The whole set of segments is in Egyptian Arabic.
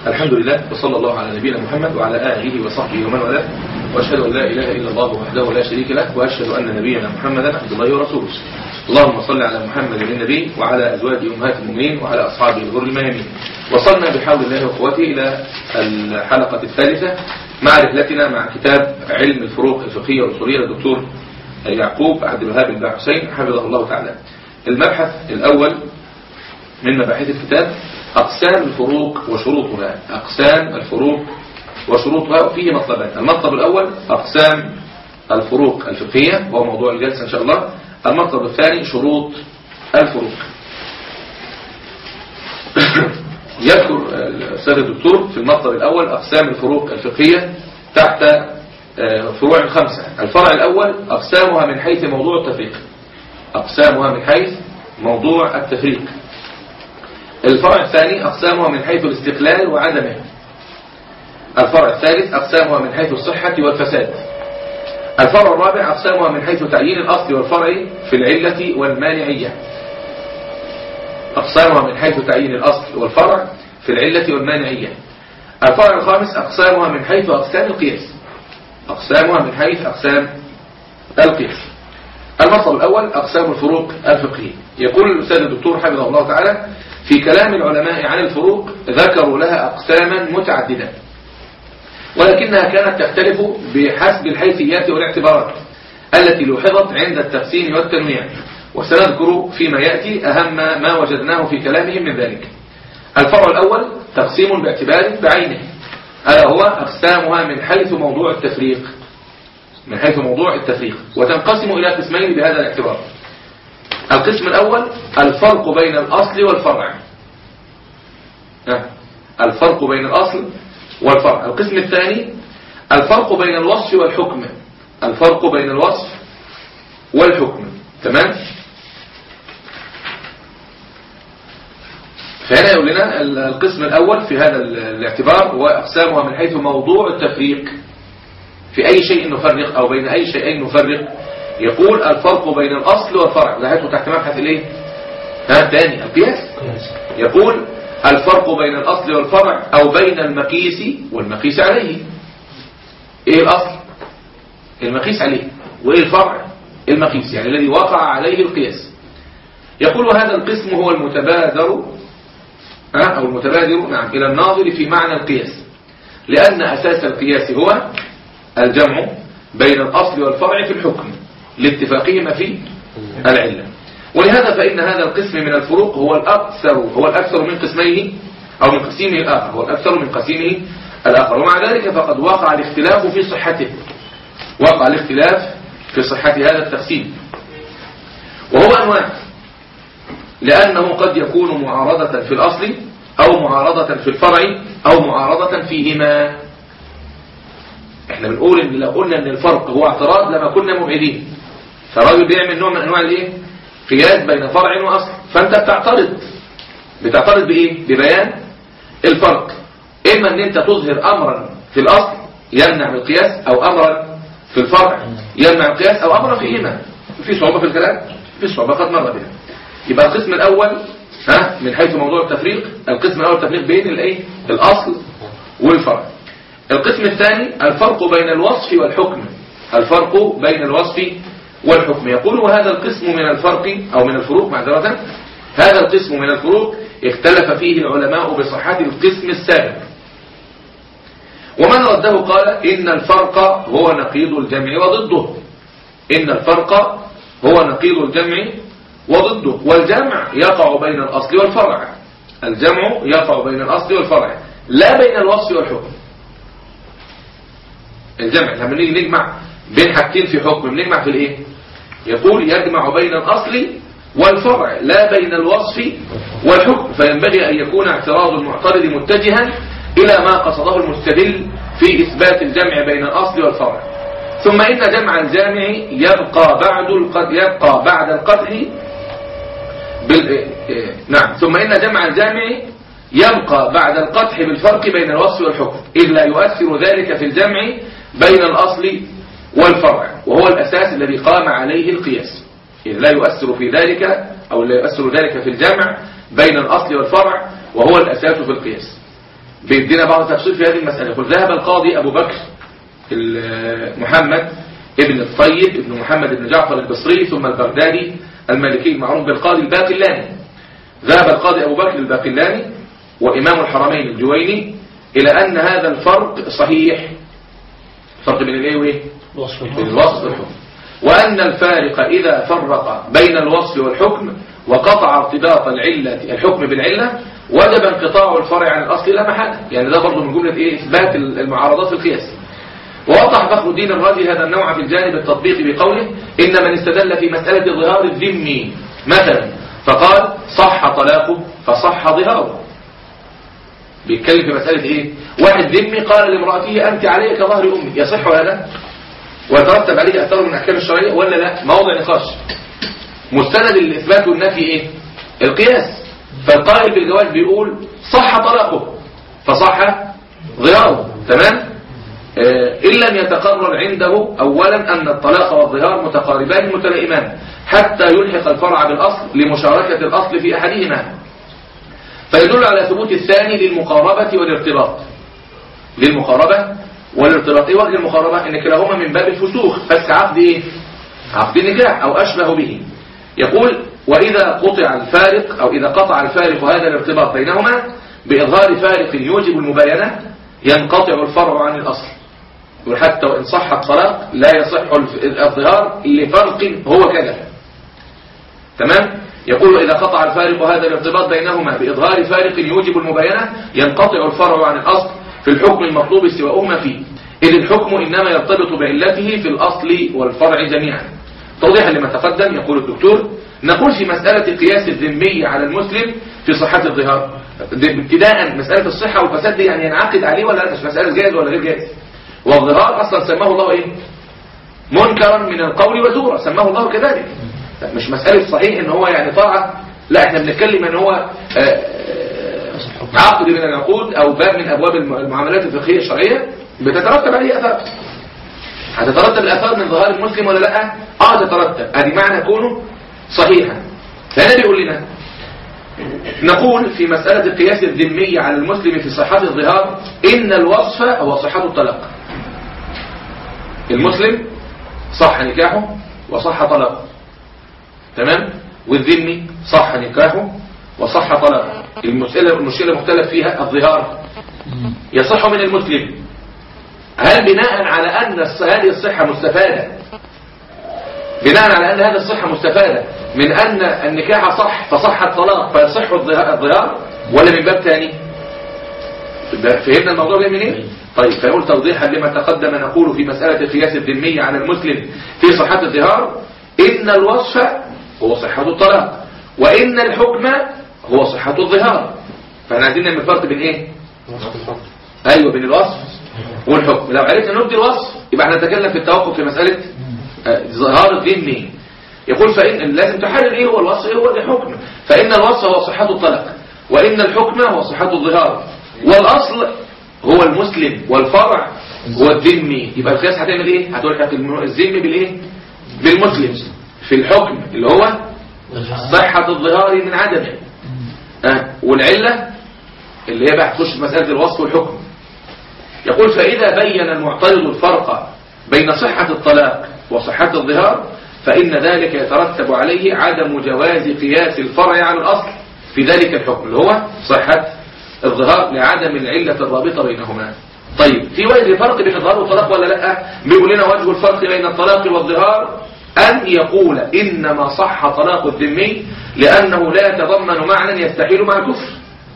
الحمد لله وصلى الله على نبينا محمد وعلى آله وصحبه ومن والاه وأشهد أن لا إله إلا الله وحده لا شريك له وأشهد أن نبينا محمدا عبد الله ورسوله اللهم صل على محمد النبي وعلى أزواج أمهات المؤمنين وعلى أصحابه الغر الميامين وصلنا بحول الله وقوته إلى الحلقة الثالثة مع رحلتنا مع كتاب علم الفروق الفقهية والأصولية للدكتور يعقوب عبد الوهاب بن حسين حفظه الله تعالى المبحث الأول من مباحث الكتاب أقسام الفروق وشروطها أقسام الفروق وشروطها وفيه مطلبان المطلب الأول أقسام الفروق الفقهية وهو موضوع الجلسة إن شاء الله المطلب الثاني شروط الفروق يذكر الأستاذ الدكتور في المطلب الأول أقسام الفروق الفقهية تحت فروع خمسة الفرع الأول أقسامها من حيث موضوع التفريق أقسامها من حيث موضوع التفريق الفرع الثاني أقسامها من حيث الاستقلال وعدمه الفرع الثالث أقسامها من حيث الصحة والفساد الفرع الرابع أقسامها من حيث تعيين الأصل والفرع في العلة والمانعية أقسامها من حيث تعيين الأصل والفرع في العلة والمانعية الفرع الخامس أقسامها من حيث أقسام القياس أقسامها من حيث أقسام القياس المطلب الأول أقسام الفروق الفقهية يقول الأستاذ الدكتور حفظه الله تعالى في كلام العلماء عن الفروق ذكروا لها أقساما متعددة ولكنها كانت تختلف بحسب الحيثيات والاعتبارات التي لوحظت عند التقسيم والتنويع وسنذكر فيما يأتي أهم ما وجدناه في كلامهم من ذلك الفرع الأول تقسيم باعتبار بعينه ألا هو أقسامها من حيث موضوع التفريق من حيث موضوع التفريق وتنقسم إلى قسمين بهذا الاعتبار القسم الأول الفرق بين الأصل والفرع الفرق بين الأصل والفرع القسم الثاني الفرق بين الوصف والحكم الفرق بين الوصف والحكم تمام فهنا يقول لنا القسم الأول في هذا الاعتبار وأقسامها من حيث موضوع التفريق في أي شيء نفرق أو بين أي شيئين نفرق يقول الفرق بين الأصل والفرع ده تحت مبحث الايه ها تاني القياس يقول الفرق بين الأصل والفرع أو بين المقيس والمقيس عليه إيه الأصل المقيس عليه وإيه الفرع المقيس يعني الذي وقع عليه القياس يقول هذا القسم هو المتبادر أو المتبادر نعم إلى الناظر في معنى القياس لأن أساس القياس هو الجمع بين الأصل والفرع في الحكم لاتفاقهما في العلة ولهذا فإن هذا القسم من الفروق هو الأكثر هو الأكثر من قسميه أو من قسيمه الآخر هو الأكثر من قسيمه الآخر ومع ذلك فقد وقع الاختلاف في صحته وقع الاختلاف في صحة هذا التقسيم وهو أنواع لأنه قد يكون معارضة في الأصل أو معارضة في الفرع أو معارضة فيهما احنا بنقول ان لو قلنا ان الفرق هو اعتراض لما كنا مبعدين فالراجل بيعمل نوع من انواع الايه قياس بين فرع واصل فانت بتعترض بتعترض بايه ببيان الفرق اما ان انت تظهر امرا في الاصل يمنع من القياس او امرا في الفرع يمنع القياس او امرا فيهما في صعوبة في الكلام في صعوبة قد مر بها يبقى القسم الاول ها من حيث موضوع التفريق القسم الاول التفريق بين الايه الاصل والفرع القسم الثاني الفرق بين الوصف والحكم الفرق بين الوصف والحكم يقول هذا القسم من الفرق أو من الفروق معذرة هذا القسم من الفروق اختلف فيه العلماء بصحة القسم السابق ومن رده قال إن الفرق هو نقيض الجمع وضده إن الفرق هو نقيض الجمع وضده والجمع يقع بين الأصل والفرع الجمع يقع بين الأصل والفرع لا بين الوصف والحكم الجمع لما نيجي نجمع بين حاجتين في حكم بنجمع في الايه يقول يجمع بين الاصل والفرع لا بين الوصف والحكم فينبغي ان يكون اعتراض المعترض متجها الى ما قصده المستدل في اثبات الجمع بين الاصل والفرع ثم ان جمع الجامع يبقى بعد القد يبقى بعد القدح بال... نعم ثم ان جمع الجامع يبقى بعد القدح بالفرق بين الوصف والحكم إذ لا يؤثر ذلك في الجمع بين الأصل والفرع وهو الأساس الذي قام عليه القياس إذ لا يؤثر في ذلك أو لا يؤثر ذلك في الجمع بين الأصل والفرع وهو الأساس في القياس بيدينا بعض تفصيل في هذه المسألة يقول ذهب القاضي أبو بكر محمد ابن الطيب ابن محمد بن جعفر البصري ثم البغدادي المالكي المعروف بالقاضي الباقلاني ذهب القاضي أبو بكر الباقلاني وإمام الحرمين الجويني إلى أن هذا الفرق صحيح فرق بين الايه وايه بين الوصف والحكم وأن الفارق إذا فرق بين الوصف والحكم وقطع ارتباط العلة الحكم بالعلة وجب انقطاع الفرع عن الأصل لا محالة يعني ده برضه من جملة إيه إثبات المعارضات في القياس ووضح فخر الدين الرازي هذا النوع في الجانب التطبيقي بقوله إن من استدل في مسألة ظهار الذم مثلا فقال صح طلاقه فصح ظهاره بيتكلم في مسألة إيه واحد ذمي قال لامرأته أنت عليك ظهر أمك يصح هذا ويترتب عليه أثر من أحكام الشرعية ولا لا موضع نقاش مستند الإثبات والنفي إيه القياس فالقائل بالجواز بيقول صح طلاقه فصح ظهاره تمام آه، إن لم يتقرر عنده أولا أن الطلاق والظهار متقاربان متلائمان حتى يلحق الفرع بالأصل لمشاركة الأصل في أحدهما فيدل على ثبوت الثاني للمقاربة والارتباط للمقاربة والارتباط ايه وجه المقاربة ان كلاهما من باب الفسوخ بس عقد ايه عقد النكاح او اشبه به يقول واذا قطع الفارق او اذا قطع الفارق هذا الارتباط بينهما باظهار فارق يوجب المباينة ينقطع الفرع عن الاصل وحتى وان صح الطلاق لا يصح الظهار لفرق هو كذا تمام يقول إذا قطع الفارق هذا الارتباط بينهما بإظهار فارق يوجب المباينة ينقطع الفرع عن الأصل في الحكم المطلوب سواءهما فيه إذ الحكم إنما يرتبط بعلته في الأصل والفرع جميعا توضيحا لما تقدم يقول الدكتور نقول في مسألة قياس الذمي على المسلم في صحة الظهار ابتداء مسألة الصحة والفساد دي يعني ينعقد عليه ولا لا مش مسألة جائز ولا غير جائز والظهار أصلا سماه الله إيه منكرا من القول وزورا سماه الله كذلك مش مسألة صحيح ان هو يعني طاعة لا احنا بنتكلم ان هو آه، آه، عقد من العقود او باب من ابواب المعاملات الفقهية الشرعية بتترتب عليه اثار هتترتب الاثار من ظهار المسلم ولا لا اه تترتب ادي معنى كونه صحيحا فهنا بيقول لنا نقول في مسألة القياس الذمي على المسلم في صحة الظهار إن الوصف هو صحة الطلاق المسلم صح نكاحه وصح طلاقه تمام والذمي صح نكاحه وصح طلاقه المسألة المشكلة مختلف فيها الظهار يصح من المسلم هل بناء على أن هذه الصحة مستفادة بناء على أن هذه الصحة مستفادة من أن النكاح صح فصح الطلاق فيصح الظهار ولا من باب ثاني فهمنا الموضوع ده منين إيه؟ طيب فيقول توضيحا لما تقدم نقول في مسألة القياس الذمية على المسلم في صحة الظهار إن الوصف هو صحة الطلاق وإن الحكم هو صحة الظهار فاحنا عايزين نعمل فرق بين ايه ايوه بين الوصف والحكم لو عرفنا نبدي الوصف يبقى احنا نتكلم في التوقف في مسألة آه، ظهار الذمي يقول فإن لازم تحرر ايه هو الوصف ايه هو الحكم فإن الوصف هو صحة الطلاق وإن الحكم هو صحة الظهار والأصل هو المسلم والفرع هو الذمي يبقى القياس هتعمل ايه هتلحق الذمي بالايه بالمسلم في الحكم اللي هو صحة الظهار من عدمه أه والعلة اللي هي بقى تخش في مسألة الوصف والحكم يقول فإذا بين المعترض الفرق بين صحة الطلاق وصحة الظهار فإن ذلك يترتب عليه عدم جواز قياس الفرع على الأصل في ذلك الحكم اللي هو صحة الظهار لعدم العلة الرابطة بينهما طيب في وجه فرق بين الظهار والطلاق ولا لا بيقول لنا وجه الفرق بين الطلاق والظهار أن يقول إنما صح طلاق الذمي لأنه لا يتضمن معنى يستحيل مع الكفر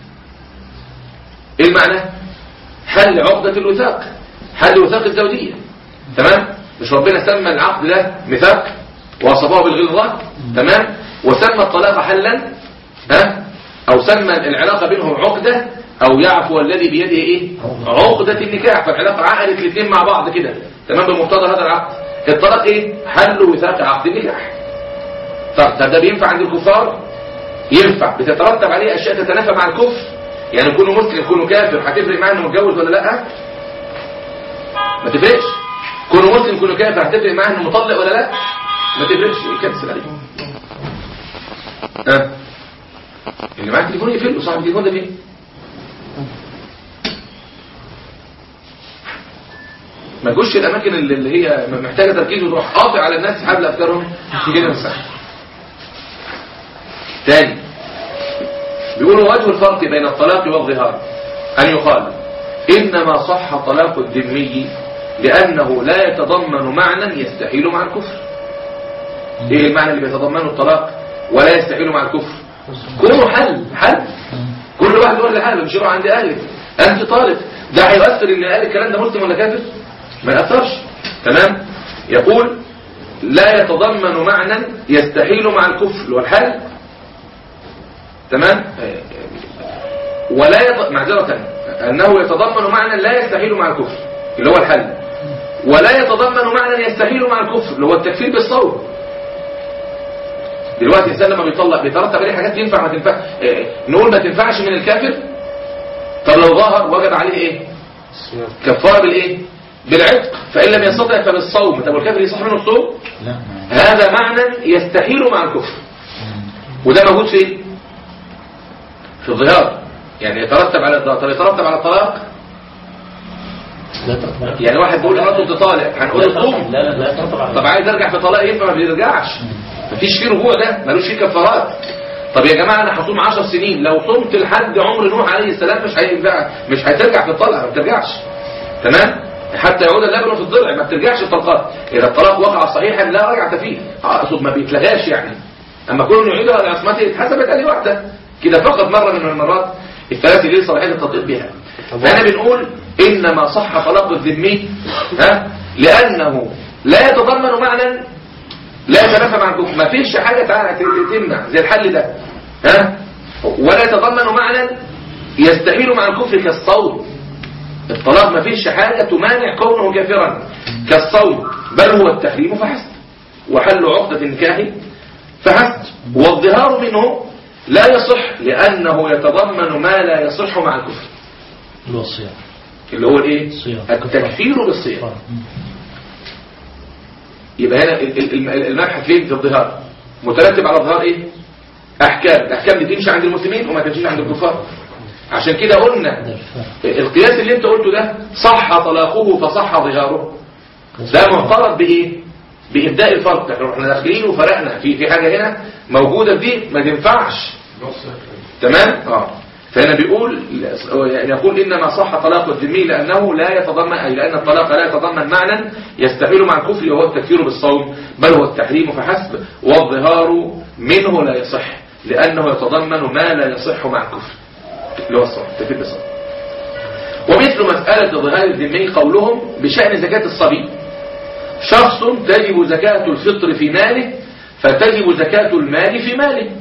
إيه المعنى حل عقدة الوثاق حل وثاق الزوجية تمام مش ربنا سمى العقد ده ميثاق وصفه بالغلظة تمام وسمى الطلاق حلا ها أو سمى العلاقة بينهم عقدة أو يعفو الذي بيده إيه عقدة النكاح فالعلاقة عقدت الاثنين مع بعض كده تمام بمقتضى هذا العقد الطلاق ايه حل وثاق عقد النكاح طب ده بينفع عند الكفار ينفع بتترتب عليه اشياء تتنافى مع الكفر يعني يكونوا مسلم يكونوا كافر هتفرق معاه انه متجوز ولا لا ما تفرقش كونوا مسلم يكونوا كافر هتفرق معاه انه مطلق ولا لا ما تفرقش يكنسل عليه ها اللي معاه تليفون يقفل صاحب التليفون ده فين ما تجوش الاماكن اللي اللي هي محتاجه تركيز وتروح قاطع على الناس حبل افكارهم كده مش صح تاني بيقولوا وجه الفرق بين الطلاق والظهار أن يقال إنما صح طلاق الذمي لأنه لا يتضمن معنى يستحيل مع الكفر إيه المعنى اللي بيتضمنه الطلاق ولا يستحيل مع الكفر كله حل حل كل واحد يقول لحاله مش يروح عند أهلك أنت طالب ده هيؤثر إن قال الكلام ده مسلم ولا كافر ما يأثرش تمام يقول لا يتضمن معنى يستحيل مع الكفر اللي هو الحل تمام ولا يت... معذرة أنه يتضمن معنى لا يستحيل مع الكفر اللي هو الحل ولا يتضمن معنى يستحيل مع الكفر اللي هو التكفير بالصوم دلوقتي الإنسان لما بيطلق بيترتب عليه حاجات ينفع ما تنفع إيه، نقول ما تنفعش من الكافر طب لو ظهر وجب عليه ايه كفاره بالايه بالعتق فإن لم يستطع فبالصوم طب والكافر يصح منه الصوم لا هذا معنى يستحيل مع الكفر وده موجود فين في الظهار يعني يترتب على الظهار طب يترتب على الطلاق لا تقبل يعني واحد بيقول مراته انت طالق هنقول الصوم لا لا لا تقبل على طب عايز ارجع في طلاق ينفع ما بيرجعش مفيش فيه رجوع ده ملوش فيه كفارات طب يا جماعه انا هصوم 10 سنين لو صمت لحد عمر نوح عليه السلام مش هينفع مش هترجع في الطلاق ما بترجعش تمام حتى يعود اللبن في الضلع ما بترجعش الطلقات اذا الطلاق وقع صحيحا لا رجعه فيه اقصد ما بيتلغاش يعني اما كل يعيدها لعصمته اتحسبت ادي واحده كده فقط مره من المرات الثلاثه دي صلاحيه التطبيق بها فاحنا بنقول انما صح طلاق الذمي ها لانه لا يتضمن معنى لا يتنافى مع الكفر ما فيش حاجة تعالى تمنع زي الحل ده ها ولا يتضمن معنى يستحيل مع الكفر كالصوم الطلاق ما فيش حاجة تمانع كونه كافرا كالصوم بل هو التحريم فحسب وحل عقدة النكاح فحسب والظهار منه لا يصح لأنه يتضمن ما لا يصح مع الكفر الوصية اللي هو الايه الصيام. التكفير بالصيام يبقى هنا ال- ال- ال- المبحث فين في الظهار مترتب على الظهار ايه احكام الاحكام دي تمشي عند المسلمين وما تمشيش عند الكفار عشان كده قلنا ده الفرق القياس اللي انت قلته ده صح طلاقه فصح ظهاره ده معترض بايه بابداء الفرق احنا احنا داخلين وفرقنا في في حاجه هنا موجوده في دي ما تنفعش تمام اه فهنا بيقول يعني يقول انما صح طلاق الذمي لانه لا يتضمن اي لان الطلاق لا يتضمن معنى يستحيل مع الكفر وهو التكفير بالصوم بل هو التحريم فحسب والظهار منه لا يصح لانه يتضمن ما لا يصح مع الكفر اللي هو الصوم التكفير بالصوم ومثل مسألة ظهار الذمي قولهم بشأن زكاة الصبي شخص تجب زكاة الفطر في ماله فتجب زكاة المال في ماله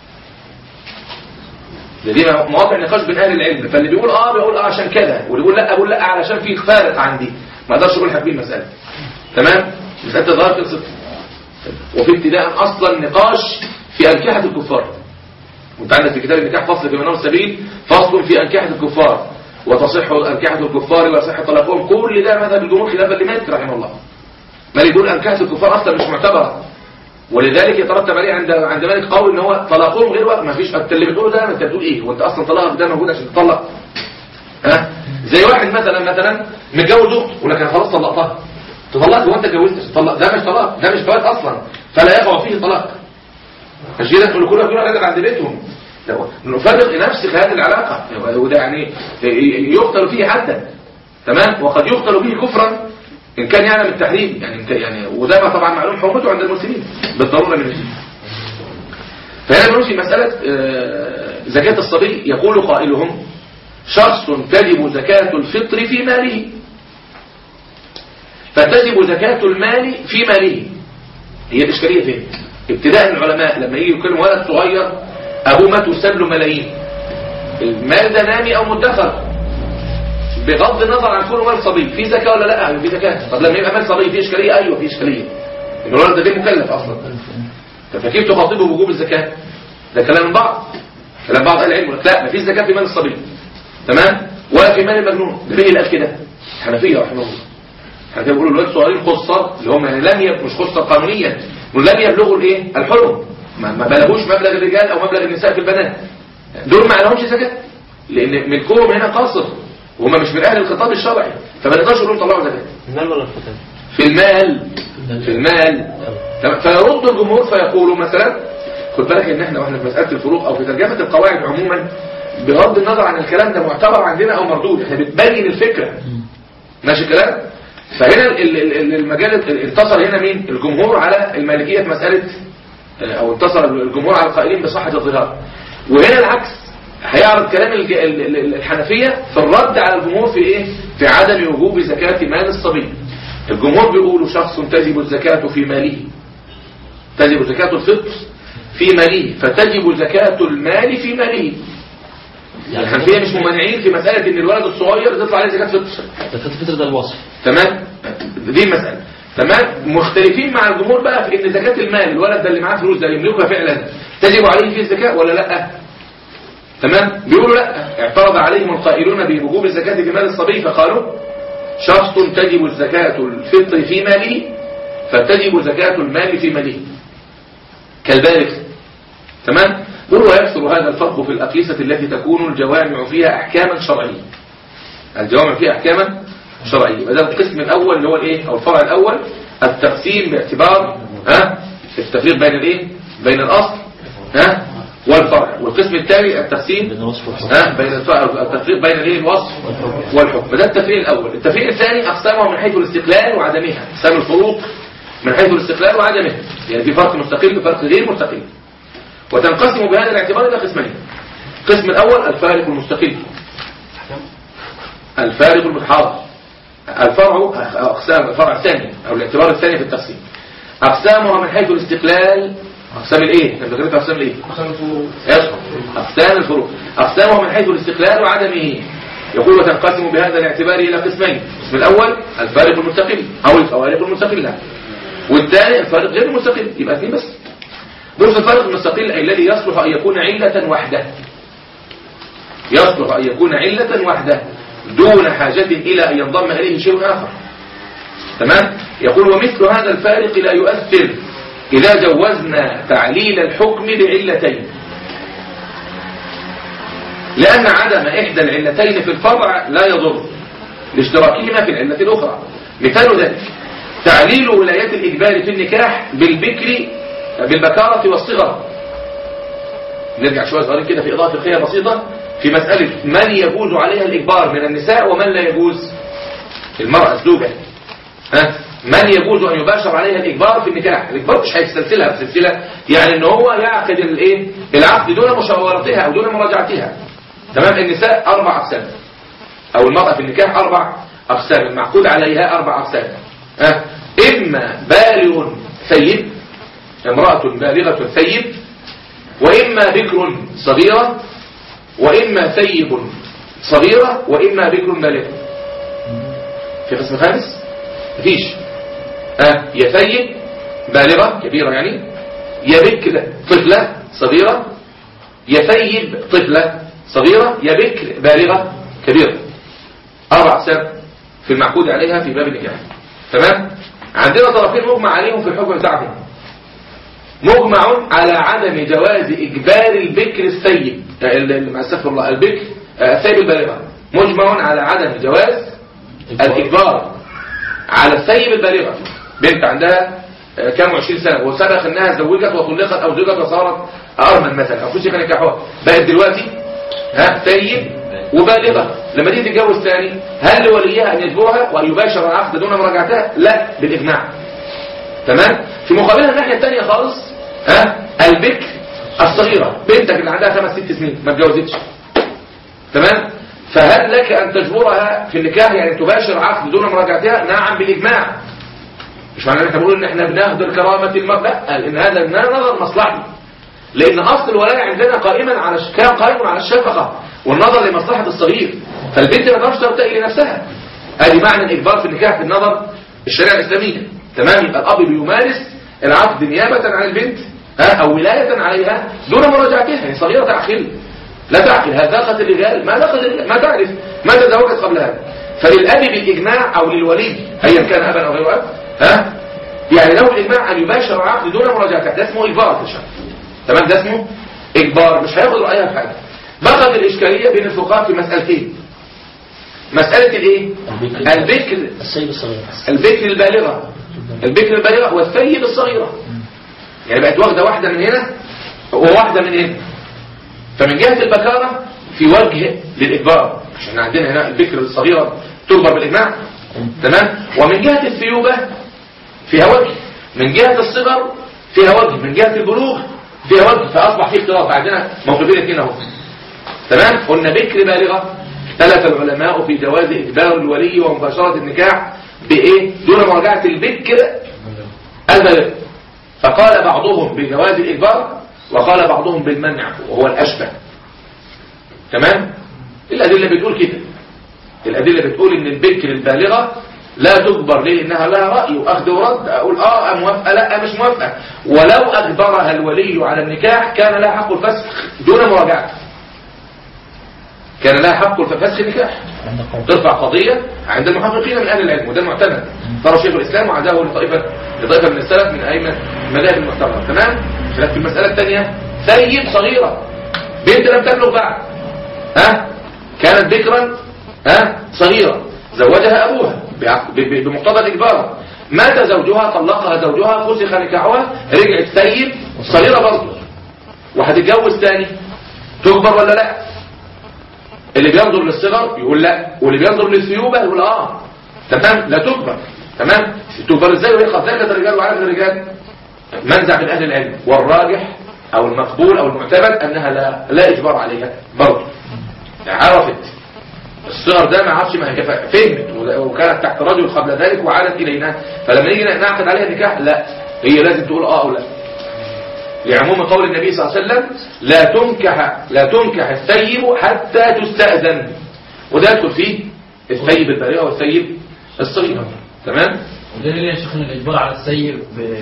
ده دي مواقع نقاش بين اهل العلم فاللي بيقول اه بيقول اه عشان كده واللي بيقول لا بقول لا علشان في فارق عندي ما اقدرش اقول حبيب المساله تمام مساله الظاهر خلصت وفي ابتداء اصلا نقاش في انكحه الكفار وانت عندك في كتاب النكاح فصل في منار السبيل فصل في انكحه الكفار وتصح انكحه الكفار ويصح طلاقهم كل ده مذهب الجمهور خلافا لمالك رحمه الله مالك يقول انكحه الكفار اصلا مش معتبره ولذلك يترتب عليه عند عند مالك قول ان هو طلاقهم غير وقت ما فيش انت اللي بتقوله ده انت بتقول ايه وانت اصلا طلاقك ده موجود عشان تطلق ها زي واحد مثلا مثلا متجوز اخته يقول لك انا خلاص طلقتها تطلقت وانت اتجوزت عشان تطلق ده مش طلاق ده مش جواز اصلا فلا يقع فيه طلاق مش كده تقول كل كل واحد عند بيتهم ده نفرق نفس في هذه العلاقه وده يعني يقتل فيه حدا تمام وقد يقتل به كفرا ان كان يعلم التحريم يعني إن كان يعني وده ما طبعا معلوم حرمته عند المسلمين بالضروره من الدين فهنا بنقول في مساله آه، زكاه الصبي يقول قائلهم شخص تجب زكاه الفطر في ماله فتجب زكاه المال في ماله هي الاشكاليه فين ابتداء العلماء لما يجي يكلم ولد صغير ابوه مات وساب له ملايين المال ده نامي او مدخر بغض النظر عن كونه مال صبي في زكاه ولا لا في زكاه طب لما يبقى مال صبي في اشكاليه ايوه في اشكاليه ان الولد ده ليه مكلف اصلا فكيف تخاطبه بوجوب الزكاه ده كلام من بعض كلام بعض اهل العلم يقول لك لا مفيش زكاه في مال الصبي تمام ولا في مال المجنون ده مين اللي قال كده الحنفيه رحمه الله احنا كده بنقول الولاد الصغيرين خصه اللي هم يعني لم يب مش خصه قانونيا لم يبلغوا الايه الحلم ما ما بلغوش مبلغ الرجال او مبلغ النساء في البنات دول ما لهمش زكاه لان ملكهم هنا قاصر وهم مش من اهل الخطاب الشرعي فما نقدرش نقول لهم طلعوا زكاه المال ولا الختام في المال في المال تمام؟ فيرد الجمهور فيقولوا مثلا خد بالك ان احنا واحنا في مساله الفروق او في ترجمه القواعد عموما بغض النظر عن الكلام ده معتبر عندنا او مردود احنا بتبين الفكره ماشي الكلام فهنا ال- ال- ال- المجال ال- انتصر هنا مين الجمهور على المالكيه في مساله آه، او انتصر الجمهور على القائلين بصحه الظهار وهنا العكس هيعرض كلام الج- ال- ال- الحنفيه في الرد على الجمهور في ايه في عدم وجوب زكاه مال الصبي الجمهور بيقولوا شخص تجب الزكاه في ماله تجب زكاه الفطر في ماله فتجب زكاه المال في ماله الحنفيه مش ممانعين في مساله ان الولد الصغير تطلع عليه زكاه فطر زكاة الفطر ده الوصف تمام دي المسألة تمام مختلفين مع الجمهور بقى في ان زكاة المال الولد ده اللي معاه فلوس ده يملكها فعلا تجب عليه فيه الزكاة ولا لا تمام بيقولوا لا اعترض عليهم القائلون بوجوب الزكاة في مال الصبي فقالوا شخص تجب الزكاة الفطر في ماله فتجب زكاة المال في ماله كالبالغ تمام قل ويكثر هذا الفرق في الأقيسة التي تكون الجوامع فيها أحكاما شرعية الجوامع فيها أحكاما شرعية يبقى ده القسم الأول اللي هو الإيه أو الفرع الأول التقسيم باعتبار ها التفريق بين الإيه بين الأصل ها والفرع والقسم الثاني التقسيم بين الوصف والحكم ها بين الف- التفريق بين الايه الوصف والحكم ده التفريق الاول التفريق الثاني اقسامه من حيث الاستقلال وعدمها اقسام الفروق من حيث الاستقلال وعدمها يعني في فرق مستقل وفرق غير مستقل وتنقسم بهذا الاعتبار الى قسمين القسم الاول الفارق المستقل الفارق المتحاضر الفرع اقسام الفرع الثاني او الاعتبار الثاني في التقسيم اقسامها من حيث الاستقلال اقسام الايه احنا ذكرت اقسام الايه يصح أقسام الفروق أقسامه من حيث الاستقلال وعدمه يقول وتنقسم بهذا الاعتبار إلى قسمين القسم الأول الفارق المستقل أو الفوارق المستقلة والثاني الفارق غير المستقل يبقى اثنين بس بص الفارق المستقل أي الذي يصلح أن يكون علة وحده يصلح أن يكون علة وحده دون حاجة إلى أن ينضم إليه شيء آخر تمام يقول ومثل هذا الفارق لا يؤثر إذا جوزنا تعليل الحكم بعلتين لأن عدم إحدى العلتين في الفرع لا يضر لاشتراكهما في العلة الأخرى مثال ذلك تعليل ولاية الإجبار في النكاح بالبكر بالبكارة والصغر نرجع شوية صغيرين كده في إضافة فقهية بسيطة في مسألة من يجوز عليها الإجبار من النساء ومن لا يجوز المرأة الزوجة ها من يجوز أن يباشر عليها الإجبار في النكاح الإجبار مش هيستسلسلها بسلسلة يعني ان هو يعقد الايه العقد دون مشاورتها أو دون مراجعتها تمام النساء أربع أقسام أو المرأة في النكاح أربع أقسام المعقود عليها أربع أقسام ها إما بالغ ثيب امرأة بالغة ثيب وإما بكر صغيرة وإما ثيب صغيرة وإما بكر بالغ في قسم خامس مفيش ها يا ثيب بالغة كبيرة يعني يا بكر طفلة صغيرة يا ثيب طفلة صغيرة يا بكر بالغة كبيرة أربع أقسام في المعقود عليها في باب النكاح تمام عندنا طرفين مجمع عليهم في الحكم بتاعهم مجمع على عدم جواز إجبار البكر الثيب مع استغفر الله البكر آه، الثيب البالغة مجمع على عدم جواز الإجبار على الثيب البالغة بنت عندها آه، كام وعشرين سنة وسبق انها زوجت وطلقت او زوجت وصارت ارمل مثلا او فسخ نكاحها بقت دلوقتي ها ثيب وبالغة لما تيجي تتجوز ثاني هل لوليها ان يجبرها وان يباشر العقد دون مراجعتها لا بالاجماع تمام في مقابلها الناحية الثانية خالص ها البكر الصغيرة بنتك اللي عندها خمس ست سنين ما اتجوزتش تمام فهل لك أن تجبرها في النكاح يعني تباشر عقد دون مراجعتها نعم بالإجماع مش معنى ان احنا بنقول ان احنا بنهدر كرامة المرأة لا لان هذا نظر مصلحي لان اصل الولاء عندنا قائما على ش... كان قائم على الشفقة والنظر لمصلحة الصغير فالبنت ما تقدرش ترتقي لنفسها ادي معنى الاجبار في النكاح في النظر الشريعة الاسلامية تمام يبقى الاب بيمارس العقد نيابة عن البنت ها او ولاية عليها دون مراجعتها يعني صغيرة تعقل لا تعقل هل ذاقت الرجال ما ذاقت الرجال ما تعرف ما تزوجت قبل هذا فللاب بالاجماع او للولي ايا كان ابا او غير اب ها يعني له الاجماع ان يباشر عقد دون مراجعته ده اسمه اجبار في الشرع تمام ده اسمه اجبار مش هياخد رايها في حاجه بقت الاشكاليه بين الفقهاء في مسالتين مسألة الايه البكر. البكر السيد الصغير البكر البالغة البكر البالغة والثيب الصغيرة يعني بقت واخدة واحدة من هنا وواحدة من هنا فمن جهة البكارة في وجه للإجبار عشان عندنا هنا البكر الصغيرة تجبر بالإجماع تمام ومن جهة الثيوبة فيها وجه من جهة الصغر فيها وجه من جهة البلوغ فيها وجه فأصبح في اختلاف عندنا موقفين اثنين اهو تمام قلنا بكر بالغة اختلف العلماء في جواز إجبار الولي ومباشرة النكاح بإيه دون مراجعة البكر البالغ فقال بعضهم بجواز الإجبار وقال بعضهم بالمنع وهو الأشبه تمام الأدلة بتقول كده الأدلة بتقول إن البكر البالغة لا تجبر ليه إنها لها رأي وأخذ ورد أقول آه موافقة لا مش موافقة ولو أجبرها الولي على النكاح كان لها حق الفسخ دون مراجعة كان لها حق فسخ النكاح عند قوم ترفع قضية عند المحققين من أهل العلم وده المعتمد ترى شيخ الإسلام وعداه لطائفة لطائفة من السلف من أئمة المذاهب المحترمة تمام خلاف في المسألة الثانية ثيب صغيرة بنت لم تبلغ بعد ها كانت بكرا ها صغيرة زوجها أبوها بع- ب- ب- بمقتضى الإجبار مات زوجها طلقها زوجها فسخ نكاحها رجعت ثيب صغيرة برضه وهتتجوز تاني تكبر ولا لا اللي بينظر للصغر يقول لا واللي بينظر للثيوبة يقول اه تمام لا تكبر تمام تكبر ازاي وهي قد ذكرت الرجال وعرف الرجال منزع من اهل العلم والراجح او المقبول او المعتمد انها لا لا اجبار عليها برضه يعني عرفت الصغر ده ما عرفش ما هي كفا- فهمت ولا- وكانت تحت رجل قبل ذلك وعادت الينا فلما نيجي نعقد عليها النكاح لا هي لازم تقول اه او لا لعموم قول النبي صلى الله عليه وسلم لا تنكح لا تنكح الثيب حتى تستأذن وده يدخل فيه الثيب البالغة والثيب الصغيرة تمام وليه ليه يا شيخ ان الاجبار على السيب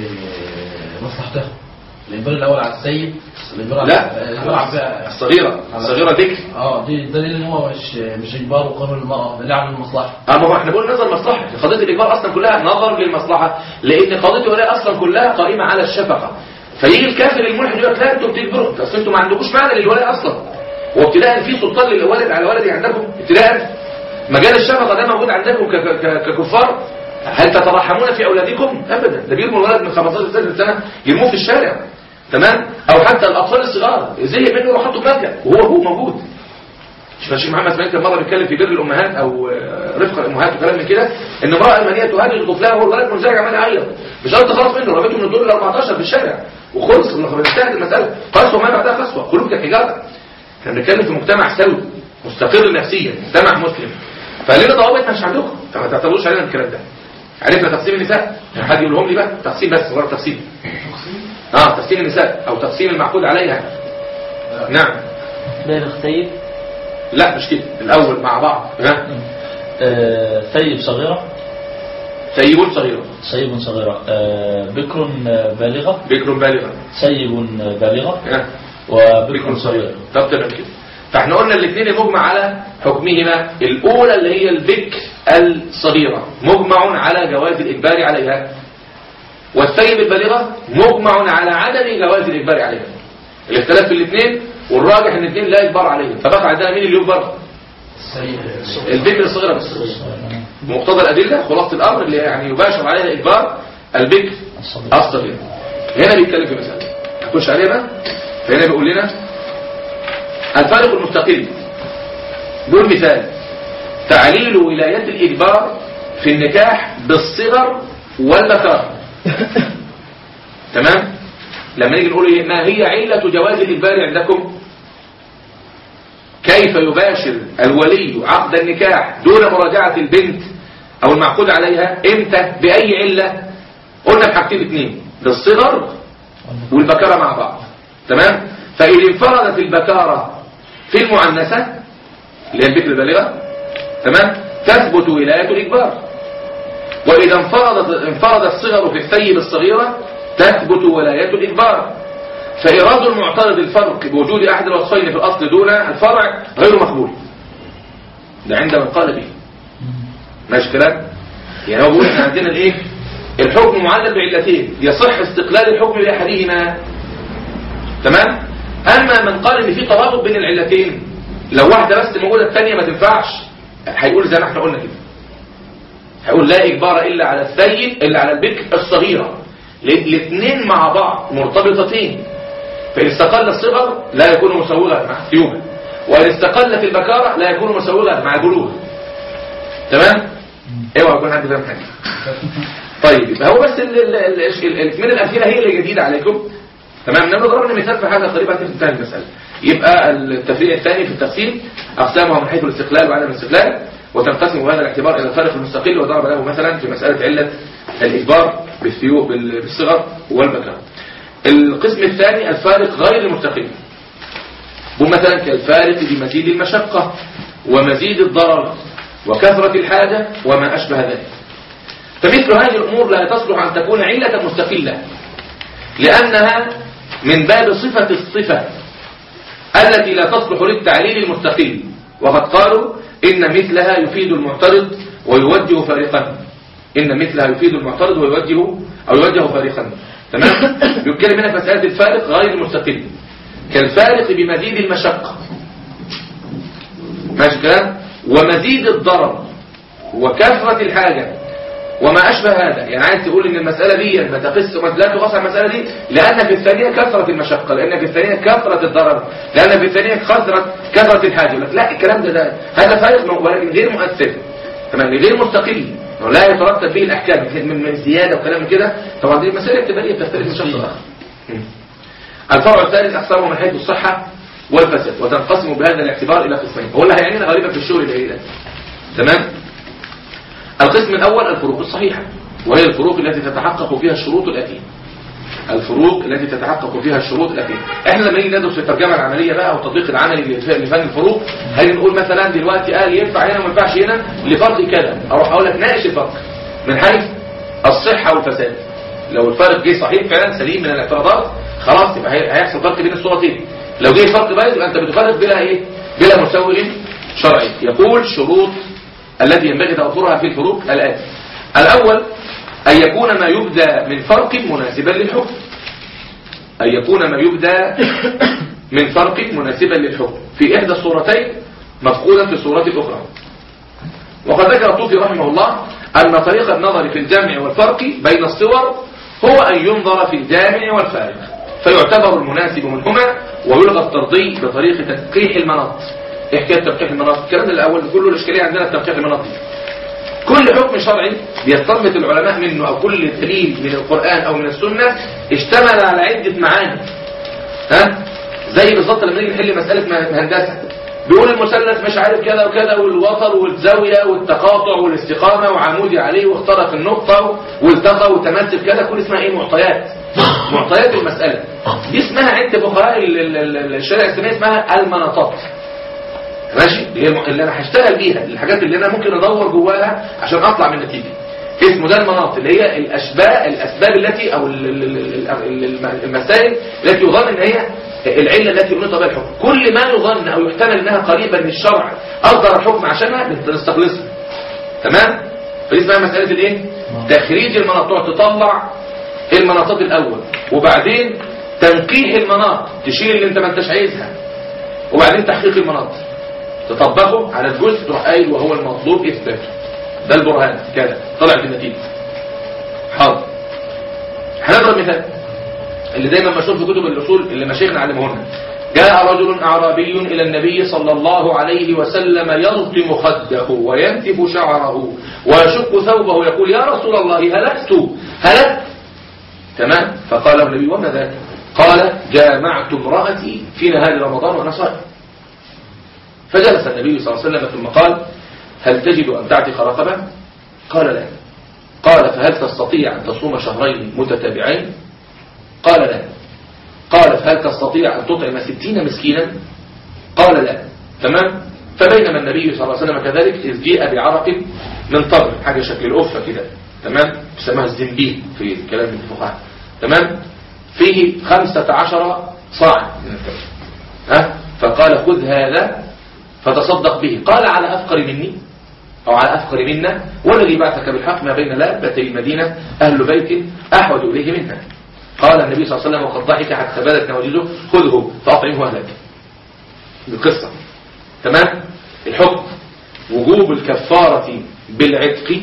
بمصلحته الاجبار الاول على السيب الاجبار على لا الاجبار على الصغيرة الصغيرة ذكر اه دي ده دليل ان هو مش مش اجبار وقانون المراه ده دليل على المصلحه اما هو احنا بنقول نظر مصلحة قضية الإجبار أصلا كلها نظر للمصلحة لأن قضية الولاية أصلا كلها قائمة على الشفقة فيجي الكافر الملحد يقول لك لا انتوا بتجبروا اصل انتوا ما عندكوش معنى للولاية أصلا وابتداء في سلطان للولد على ولدي عندكم ابتداء مجال الشفقة ده موجود عندكم ك- ك- ككفار هل تترحمون في أولادكم؟ أبدا ده بيرموا الولد من 15 سنة سنة يرموه في الشارع تمام أو حتى الأطفال الصغار زي منه يروح حطه في ملجأ وهو هو موجود مش الشيخ محمد اسماعيل كان مره بيتكلم في بر الامهات او آه، رفق الامهات وكلام من كده ان امراه المانيه تهدد طفلها وهو الولد منزعج عمال يعيط مش قادر تخلص منه رميته من الدور ال 14 في الشارع وخلص انتهت المساله قسوه ما بعدها قسوه قلوب كحجاره احنا بنتكلم في مجتمع سوي مستقر نفسيا مجتمع مسلم فلنا ضوابط مش عندكم فما تعتبروش علينا الكلام ده عرفنا تقسيم النساء حد يقولهم لي بقى تقسيم بس مجرد تقسيم اه تقسيم النساء او تقسيم المعقود عليها نعم بالغ ثيب لا مش كده الاول مع بعض ها آه، ثيب صغيرة سيب صغيرة سيب صغيرة آه، بكر آه، بالغة بكر بالغة سيب آه، بالغة ها وبكر صغيرة طب تمام كده فاحنا قلنا الاثنين المجمع على حكمهما الاولى اللي هي البكر الصغيرة مجمع على جواز الاجبار عليها والثيب البالغة مجمع على عدم جواز الاجبار عليها الاختلاف في الاثنين والراجح ان الاثنين لا اجبار عليهم فبقى عندنا مين اللي يجبر السيب البكر الصغيرة بس بمقتضى الادله خلاصه الامر اللي يعني يباشر عليها اجبار البكر الصغيرة الصغير هنا بيتكلم في مسألة نخش عليها بقى فهنا بيقول لنا الفارق المستقل دول مثال تعليل ولاية الإجبار في النكاح بالصغر والبكار تمام لما نيجي نقول إيه؟ ما هي علة جواز الإجبار عندكم كيف يباشر الولي عقد النكاح دون مراجعة البنت أو المعقود عليها إمتى بأي علة قلنا بحاجتين اتنين بالصغر والبكارة مع بعض تمام فإذا انفردت البكارة في المعنسة اللي هي البكر البالغة تمام تثبت ولاية الإجبار وإذا انفردت انفرد الصغر في الثيب الصغيرة تثبت ولاية الإجبار فإيراد المعترض الفرق بوجود أحد الوصفين في الأصل دون الفرع غير مقبول ده عند من قال به ماشي كلام يعني هو بيقول احنا عندنا الايه الحكم معلل بعلتين يصح استقلال الحكم بأحدهما تمام اما من قال ان في ترابط بين العلتين لو واحده بس موجوده الثانيه ما تنفعش هيقول زي ما احنا قلنا كده هيقول لا إجبار إلا على السيد إلا على البكر الصغيرة الاثنين مع بعض مرتبطتين فإن استقل الصغر لا يكون مسوغا مع الثيوبة وإن استقلت البكارة لا يكون مسوغا مع البلوغ تمام؟ اوعى يكون عندي فاهم حاجة طيب يبقى هو بس ال- ال- ال- ال- الاثنين الأمثلة هي اللي جديدة عليكم تمام انما ضربنا مثال في حاجة قريبة تنتهي المسألة يبقى التفريع الثاني في التقسيم أقسامها من حيث الاستقلال وعدم الاستقلال وتنقسم بهذا الاعتبار إلى الفارق المستقل وضرب له مثلا في مسألة علة الإجبار بالثيو- بال- بالصغر والبكر القسم الثاني الفارق غير المستقل ومثلا كالفارق بمزيد المشقة ومزيد الضرر وكثرة الحاجة وما أشبه ذلك فمثل هذه الأمور لا تصلح أن تكون علة مستقلة لأنها من باب صفة الصفة التي لا تصلح للتعليل المستقل وقد قالوا إن مثلها يفيد المعترض ويوجه فارقا إن مثلها يفيد المعترض ويوجه أو يوجه فارقا تمام يتكلم هنا في مسألة الفارق غير المستقل كالفارق بمزيد المشقة ماشي الكلام ومزيد الضرر وكثرة الحاجة وما أشبه هذا يعني عايز تقول إن المسألة دي ما تقص لا تقص على المسألة دي لأن في الثانية كثرة المشقة لأن في الثانية كثرة الضرر لأن في الثانية كثرة كثرة الحاجة يقول لك لا الكلام ده, ده هذا فارق ولكن غير مؤثر تمام غير مستقل لا يترتب به الأحكام من من زيادة وكلام كده طبعا دي مسألة اعتبارية بتختلف من شخص لآخر الفرع الثالث أقسامه من حيث الصحة والفساد وتنقسم بهذا الاعتبار إلى قسمين هو اللي هيعنينا غالبا في الشغل اللي ده تمام القسم الأول الفروق الصحيحة وهي الفروق التي تتحقق فيها الشروط الآتية الفروق التي تتحقق فيها الشروط الآتية احنا لما نيجي ندرس في الترجمة العملية بقى والتطبيق العملي لفن الفروق هنيجي نقول مثلا دلوقتي قال ينفع هنا وما ينفعش هنا لفرق كذا اروح اقول لك ناقش الفرق من حيث الصحة والفساد لو الفرق جه صحيح فعلا سليم من الاعتراضات خلاص يبقى هي- هيحصل فرق بين الصورتين لو جه فرق بايظ يبقى انت بتفرق بلا ايه بلا مسوغ شرعي يقول شروط التي ينبغي توفرها في الفروق الآتي الأول أن يكون ما يبدى من فرق مناسبا للحكم أن يكون ما يبدى من فرق مناسبا للحكم في إحدى الصورتين مفقودا في الصورة الأخرى وقد ذكر الطوفي رحمه الله أن طريق النظر في الجامع والفرق بين الصور هو أن ينظر في الجامع والفارق فيعتبر المناسب منهما ويلغى الترضي بطريق تنقيح المناط إيه حكاية تنقيح المناط الكلام ده الأول كله الإشكالية عندنا في تنقيح المناط دي. كل حكم شرعي بيستنبط العلماء منه أو كل دليل من القرآن أو من السنة اشتمل على عدة معاني ها زي بالظبط لما نيجي نحل مسألة م- هندسة بيقول المثلث مش عارف كذا وكذا والوتر والزاوية والتقاطع والاستقامة وعمودي عليه واخترق النقطة والتقى وتمثل كذا كل اسمها ايه معطيات معطيات المسألة دي اسمها عند فقهاء ال- ال- ال- الشريعة الإسلامية اسمها المناطات ماشي اللي, هي الم- اللي انا هشتغل بيها الحاجات اللي انا ممكن ادور جواها عشان اطلع من نتيجه اسمه ده المناط اللي هي الاشباه الاسباب التي او ال- ال- ال- ال- ال- المسائل التي يظن ان هي العله التي ينيط بها الحكم كل ما يظن او يحتمل انها قريبه من الشرع اصدر الحكم عشانها نستخلصها تمام فدي اسمها مساله الايه تخريج المناط تقعد تطلع المناطات الاول وبعدين تنقيح المناط تشيل اللي انت ما انتش عايزها وبعدين تحقيق المناط تطبقه على الجزء تروح قايل وهو المطلوب اثباته ده البرهان كده طلع في النتيجه حاضر هنضرب مثال اللي دايما مشهور في كتب الاصول اللي مشايخنا علمونا جاء رجل اعرابي الى النبي صلى الله عليه وسلم يلطم خده وينتف شعره ويشق ثوبه يقول يا رسول الله هلكت هلكت تمام فقال له النبي وما ذاك قال جامعت امرأتي في نهار رمضان وانا صائم فجلس النبي صلى الله عليه وسلم ثم قال هل تجد أن تعتق رقبة قال لا قال فهل تستطيع أن تصوم شهرين متتابعين قال لا قال فهل تستطيع أن تطعم ستين مسكينا قال لا تمام فبينما النبي صلى الله عليه وسلم كذلك إذ جاء بعرق من طبع حاجة شكل الأفة كده تمام بيسموها الزنبيل في كلام الفقهاء تمام فيه خمسة عشر صاع من التمر ها فقال خذ هذا فتصدق به قال على أفقر مني أو على أفقر منا والذي بعثك بالحق ما بين لابتي المدينة أهل بيت أحوج إليه منا قال النبي صلى الله عليه وسلم وقد ضحك حتى بدت نواجذه خذه فأطعمه أهلك القصة تمام الحكم وجوب الكفارة بالعتق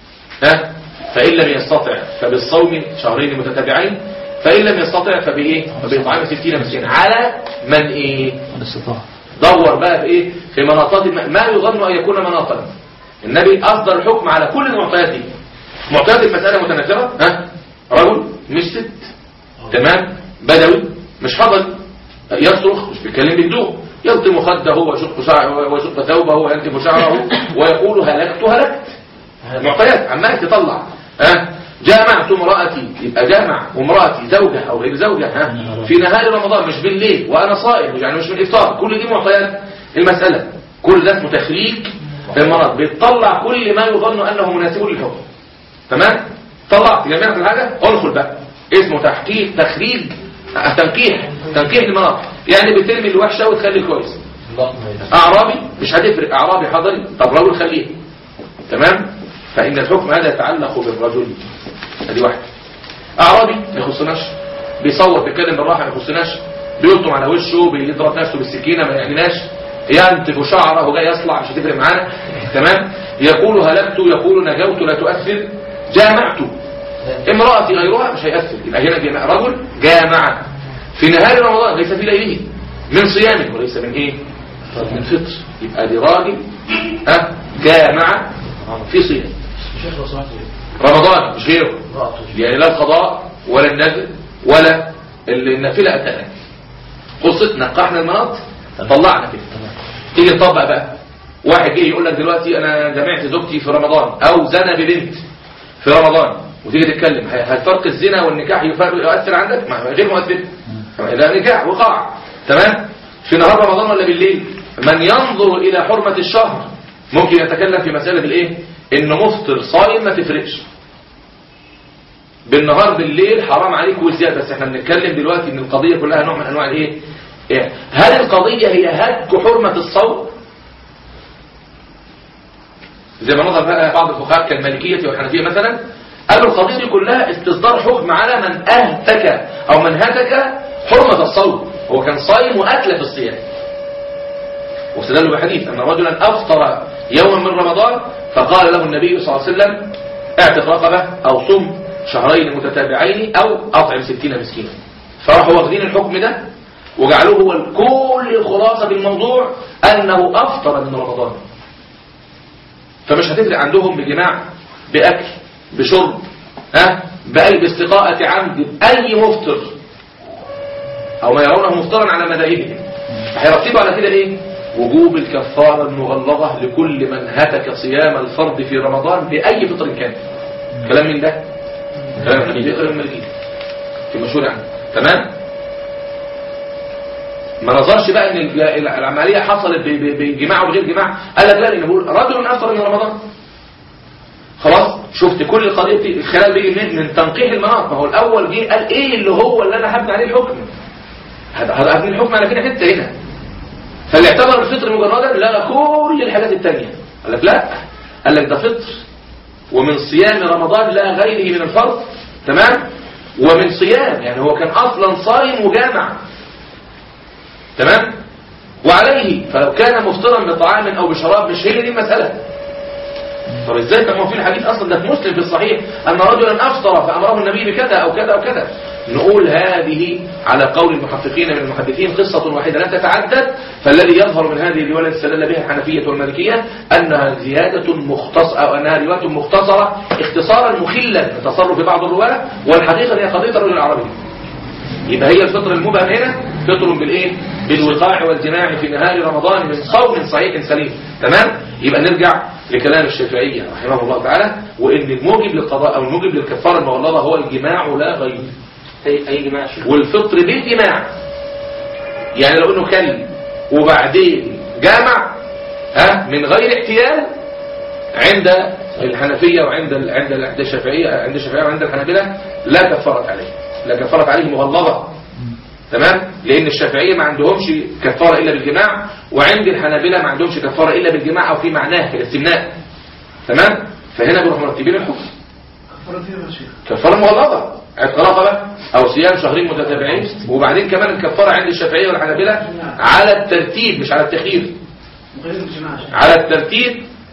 ها فإن لم يستطع فبالصوم شهرين متتابعين فإن لم يستطع فبإيه فبإطعام ستين مسكين على من إيه الاستطاعة دور بقى في إيه في مناطات الم- ما يظن أن يكون مناطا النبي أصدر الحكم على كل المعطيات دي معطيات المسألة متناثرة ها رجل مش ست تمام بدوي مش حضري يصرخ مش بيتكلم بهدوء يلطم خده ويشق شعره ويشق ثوبه وينتف شعره ويقول هلكت هلكت معطيات عمال تطلع ها جامعت امرأتي يبقى جامع امرأتي زوجة او غير زوجة ها في نهار رمضان مش بالليل وانا صائم يعني مش من افطار كل دي معطيات المسألة كل ده اسمه تخريج المرض بتطلع كل ما يظن انه مناسب للحكم تمام طلعت جميع الحاجة ادخل بقى اسمه تحقيق تخريج آه، تنقيح تنقيح المرض يعني بترمي الوحشة وتخلي الكويس اعرابي مش هتفرق اعرابي حضري طب رجل خليه تمام فان الحكم هذا يتعلق بالرجل ادي واحد اعرابي ما يخصناش بيصوت بيتكلم بالراحه ما يخصناش بيلطم على وشه بيضرب نفسه بالسكينه ما يعنيناش ينتف شعره وجاي يصلع مش هتفرق معانا تمام يقول هلكت يقول نجوت لا تؤثر جامعت امرأتي غيرها مش هيأثر يبقى هنا جماع رجل جامع في نهار رمضان ليس في ليله من صيام وليس من ايه من فطر يبقى دي راجل ها جامع في صيام شيخ لو سمحت رمضان مش غيره امرأته يعني لا القضاء ولا النذر ولا النافلة أتانا قصة نقحنا المناط طلعنا كده تيجي تطبق بقى واحد جه يقول لك دلوقتي انا جمعت زوجتي في رمضان او زنى ببنت في رمضان وتيجي تتكلم ه- هل فرق الزنا والنكاح يفرق يؤثر عندك ما غير مؤثر ده نكاح وقع تمام في نهار رمضان ولا بالليل من ينظر الى حرمة الشهر ممكن يتكلم في مسألة الايه انه مفطر صايم ما تفرقش بالنهار بالليل حرام عليك وزيادة بس احنا بنتكلم دلوقتي ان القضية كلها نوع من انواع الايه إيه؟ هل القضية هي هتك حرمة الصوم زي ما نظر بقى بعض الفقهاء كالمالكية والحنفية مثلا قالوا القضية دي كلها استصدار حكم على من اهتك او من هتك حرمة الصوم هو كان صايم واتلف الصيام واستدلوا بحديث ان رجلا افطر يوما من رمضان فقال له النبي صلى الله عليه وسلم اعتق رقبة او صم شهرين متتابعين او اطعم ستين مسكينا فراحوا واخدين الحكم ده وجعلوه هو كل الخلاصة بالموضوع انه افطر من رمضان فمش هتفرق عندهم بجماع باكل بشرب ها بأي باستقاءة عمد بأي مفطر او ما يرونه مفطرا على مذاهبهم هيرتبوا على كده ايه وجوب الكفارة المغلظة لكل من هتك صيام الفرض في رمضان بأي فطر كان كلام من ده كلام من كلام من المالكية في مشهور عنه تمام ما نظرش بقى ان ال- العملية حصلت ب- ب- بجماع وغير جماع قال لك لا لان بقول رجل افطر من رمضان خلاص شفت كل القضية دي الخلال بيجي منين من تنقيح المناط ما هو الاول جه قال ايه اللي هو اللي انا هبني عليه الحكم هذا هذا هبني الحكم على كده حته هنا فاللي اعتبر الفطر مجردا لغى كل الحاجات التانية قال لك لا قال لك ده فطر ومن صيام رمضان لا غيره من الفرض تمام ومن صيام يعني هو كان اصلا صايم وجامع تمام وعليه فلو كان مفطرا بطعام او بشراب مش هي دي المسألة طب ازاي كان هو في الحديث اصلا ده في مسلم في الصحيح ان رجلا افطر فامره النبي بكذا او كذا او كذا نقول هذه على قول المحققين من المحدثين قصة واحدة لا تتعدد فالذي يظهر من هذه الرواية التي استدل بها الحنفية والمالكية أنها زيادة مختصرة أو أنها رواية مختصرة اختصارا مخلا بتصرف بعض الرواة والحقيقة هي قضية الرجل العربي يبقى هي الفطر المبهم هنا فطر بالايه بالوقاع والجماع في نهار رمضان من صوم صحيح سليم تمام يبقى نرجع لكلام الشافعية رحمه الله تعالى وان الموجب للقضاء او الموجب للكفارة المغلظة هو الجماع لا غير أي أي جماعة شو والفطر بالجماع يعني لو انه كلب وبعدين جامع ها من غير احتيال عند الحنفية وعند ال- عند ال- عند الشافعية عند الشافعية وعند الحنابلة لا كفارة عليه لا كفارة عليه مغلظة تمام لان الشافعية ما عندهمش كفارة الا بالجماع وعند الحنابلة ما عندهمش كفارة الا بالجماع او في معناه كالاستمناء تمام فهنا بيروحوا مرتبين الحكم كفارة مغلظة عتق رقبة أو صيام شهرين متتابعين وبعدين كمان الكفارة عند الشافعية والحنابلة على الترتيب مش على التخيير على الترتيب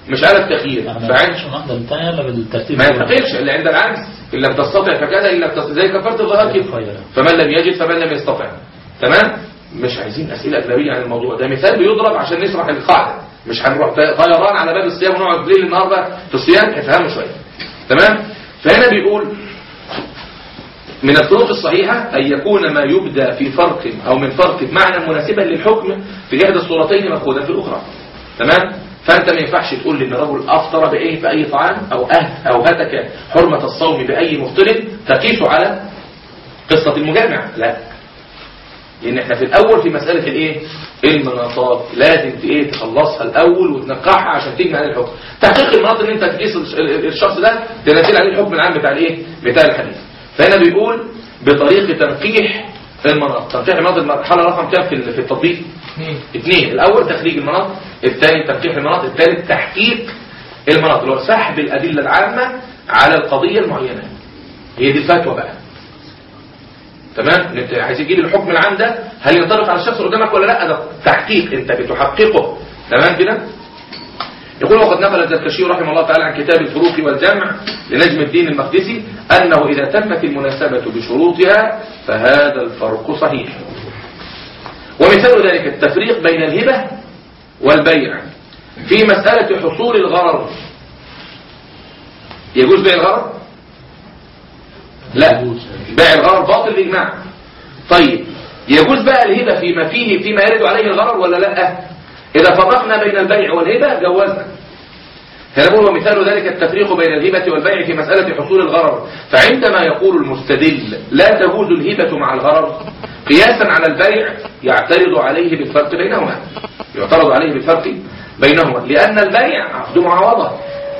مش على التخيير احنا فعند مش واحدة الثانية ولا بالترتيب ما ينتقلش الا عند العجز ان لم تستطع فكذا ان لم تستطع زي كفاره الظهر كده خير. فمن لم يجد فمن لم يستطع تمام مش عايزين اسئله اجنبيه عن الموضوع ده مثال بيضرب عشان نشرح القاعده مش هنروح طيران على باب الصيام ونقعد ليل النهار بقى في الصيام افهموا شويه تمام فهنا بيقول من الطرق الصحيحة أن يكون ما يبدى في فرق أو من فرق معنى مناسبا للحكم في إحدى الصورتين مأخوذا في الأخرى تمام فأنت ما ينفعش تقول لي إن رجل أفطر بإيه بأي طعام أو أه أو هتك حرمة الصوم بأي مفطر تقيس على قصة المجامع لا لأن احنا في الأول في مسألة الإيه المناطات لازم ت- إيه تخلصها الأول وتنقحها عشان تجمع عليه الحكم تحقيق المناط إن أنت تقيس الش- ال- الشخص ده تنزل عليه الحكم العام بتاع الإيه بتاع الحديث فهنا بيقول بطريقة تنقيح المناط تنقيح المناط المرحلة رقم كام في ال- في التطبيق اثنين اثنين الأول تخريج المناط الثاني تنقيح المناط الثالث تحقيق المناط اللي هو سحب الأدلة العامة على القضية المعينة هي دي الفتوى بقى تمام انت عايز تجيب الحكم العام ده هل ينطبق على الشخص اللي قدامك ولا لا ده تحقيق انت بتحققه تمام كده يقول وقد نقل الزركشي رحمه الله تعالى عن كتاب الفروق والجمع لنجم الدين المقدسي أنه إذا تمت المناسبة بشروطها فهذا الفرق صحيح ومثال ذلك التفريق بين الهبة والبيع في مسألة حصول الغرر يجوز بيع الغرر؟ لا بيع الغرر باطل بالإجماع طيب يجوز بقى الهبة فيما فيه فيما يرد عليه الغرر ولا لا إذا فرقنا بين البيع والهبة جوزنا هنا نقول ومثال ذلك التفريق بين الهبة والبيع في مسألة حصول الغرر فعندما يقول المستدل لا تجوز الهبة مع الغرر قياسا على البيع يعترض عليه بالفرق بينهما يعترض عليه بالفرق بينهما لأن البيع عقد معاوضة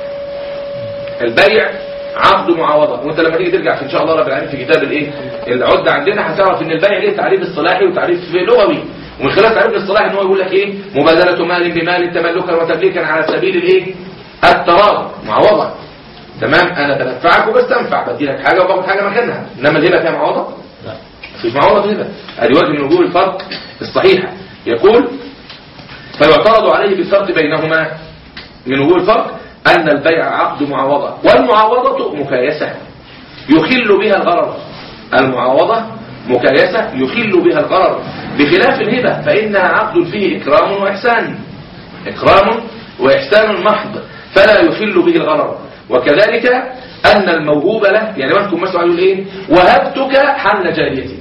البيع عقد معاوضة وانت لما تيجي ترجع في ان شاء الله رب العالمين في كتاب الايه العدة عندنا هتعرف ان البيع ليه تعريف اصطلاحي وتعريف لغوي ومن خلال التعريف الاصطلاحي ان هو يقول لك ايه مبادلة مال بمال تملكا وتمليكا على سبيل الايه التراضي معاوضة تمام انا بدفعك وبستنفع بدي لك حاجة وباخد حاجة مكانها انما الهبة فيها معاوضة لا مفيش معاوضة في الهبة ادي وجه من وجوه الفرق الصحيحة يقول فيعترض عليه بالفرق بينهما من وجوه الفرق أن البيع عقد معاوضة والمعاوضة مكايسة يخل بها الغرر المعاوضة مكايسة يخل بها الغرر بخلاف الهبة فإنها عقد فيه إكرام وإحسان إكرام وإحسان محض فلا يخل به الغرر وكذلك أن الموهوب له يعني منكم مثلا يقول إيه وهبتك حمل جاريتي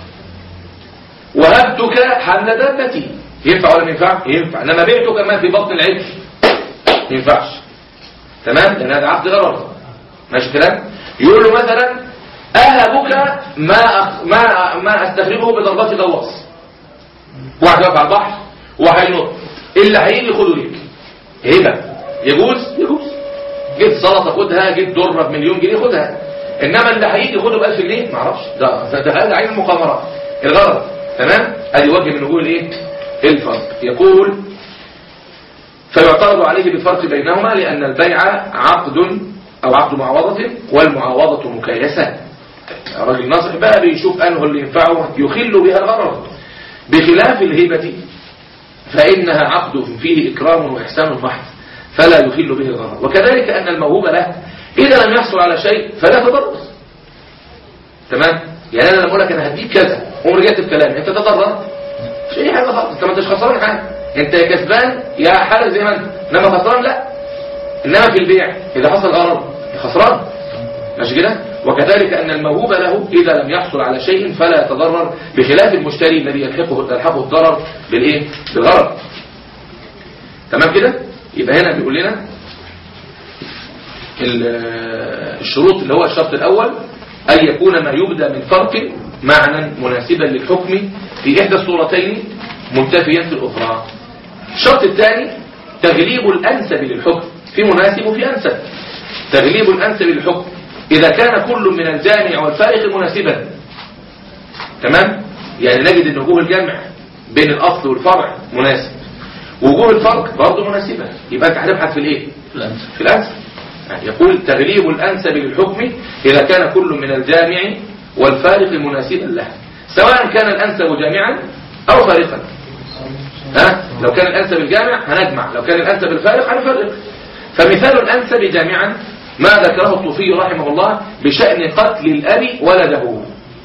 وهبتك حمل دابتي ينفع ولا ما ينفع ينفع انما بعتك ما في بطن العجل ما ينفعش تمام لان هذا عقد غرر ماشي كلام يقول له مثلا اهبك ما أخ... ما ما استخرجه بضربات غواص واحد واقف على البحر وهينط اللي هيجي خده ليك هبه يجوز يجوز جيت سلطه خدها جيت ذره بمليون جنيه خدها انما اللي هيجي خده ب 1000 جنيه ما اعرفش ده ده, ده هذا عين المقامرات الغرض تمام ادي وجه من وجوه الايه الفرق يقول فيعترض عليه بالفرق بينهما لأن البيع عقد أو عقد معاوضة والمعاوضة مكيسة الراجل ناصح بقى بيشوف أنه اللي ينفعه يخل بها الغرر بخلاف الهبة فإنها عقد فيه إكرام وإحسان محض فلا يخل به الغرر وكذلك أن الموهوب له إذا لم يحصل على شيء فلا تضرر تمام يعني أنا لما أقول لك أنا هديك كذا قوم رجعت بكلامي أنت تضررت مش أي حاجة خالص أنت ما أنتش خسران حاجة أنت يا كسبان يا حالك زي ما أنت إنما خسران لا إنما في البيع إذا حصل غرر خسران ماشي كده وكذلك أن الموهوب له إذا لم يحصل على شيء فلا يتضرر بخلاف المشتري الذي يلحقه يلحقه الضرر بالإيه بالغرر تمام كده يبقى هنا بيقول لنا ال- الشروط اللي هو الشرط الأول أن يكون ما يبدأ من فرق معنى مناسبا للحكم في إحدى الصورتين منتفيا في الأخرى الشرط الثاني تغليب الأنسب للحكم في مناسب وفي أنسب تغليب الأنسب للحكم إذا كان كل من الجامع والفارق مناسبا تمام يعني نجد أن وجوه الجمع بين الأصل والفرع مناسب وجوه الفرق برضه مناسبة يبقى أنت هتبحث في الإيه الأنسب في الأنسب يعني يقول تغليب الأنسب للحكم إذا كان كل من الجامع والفارق مناسبا له سواء كان الأنسب جامعا أو فارقا ها لو كان الأنسب الجامع هنجمع لو كان الأنسب الفارق هنفرق فمثال الأنسب جامعا ما ذكره الطوفي رحمه الله بشأن قتل الأب ولده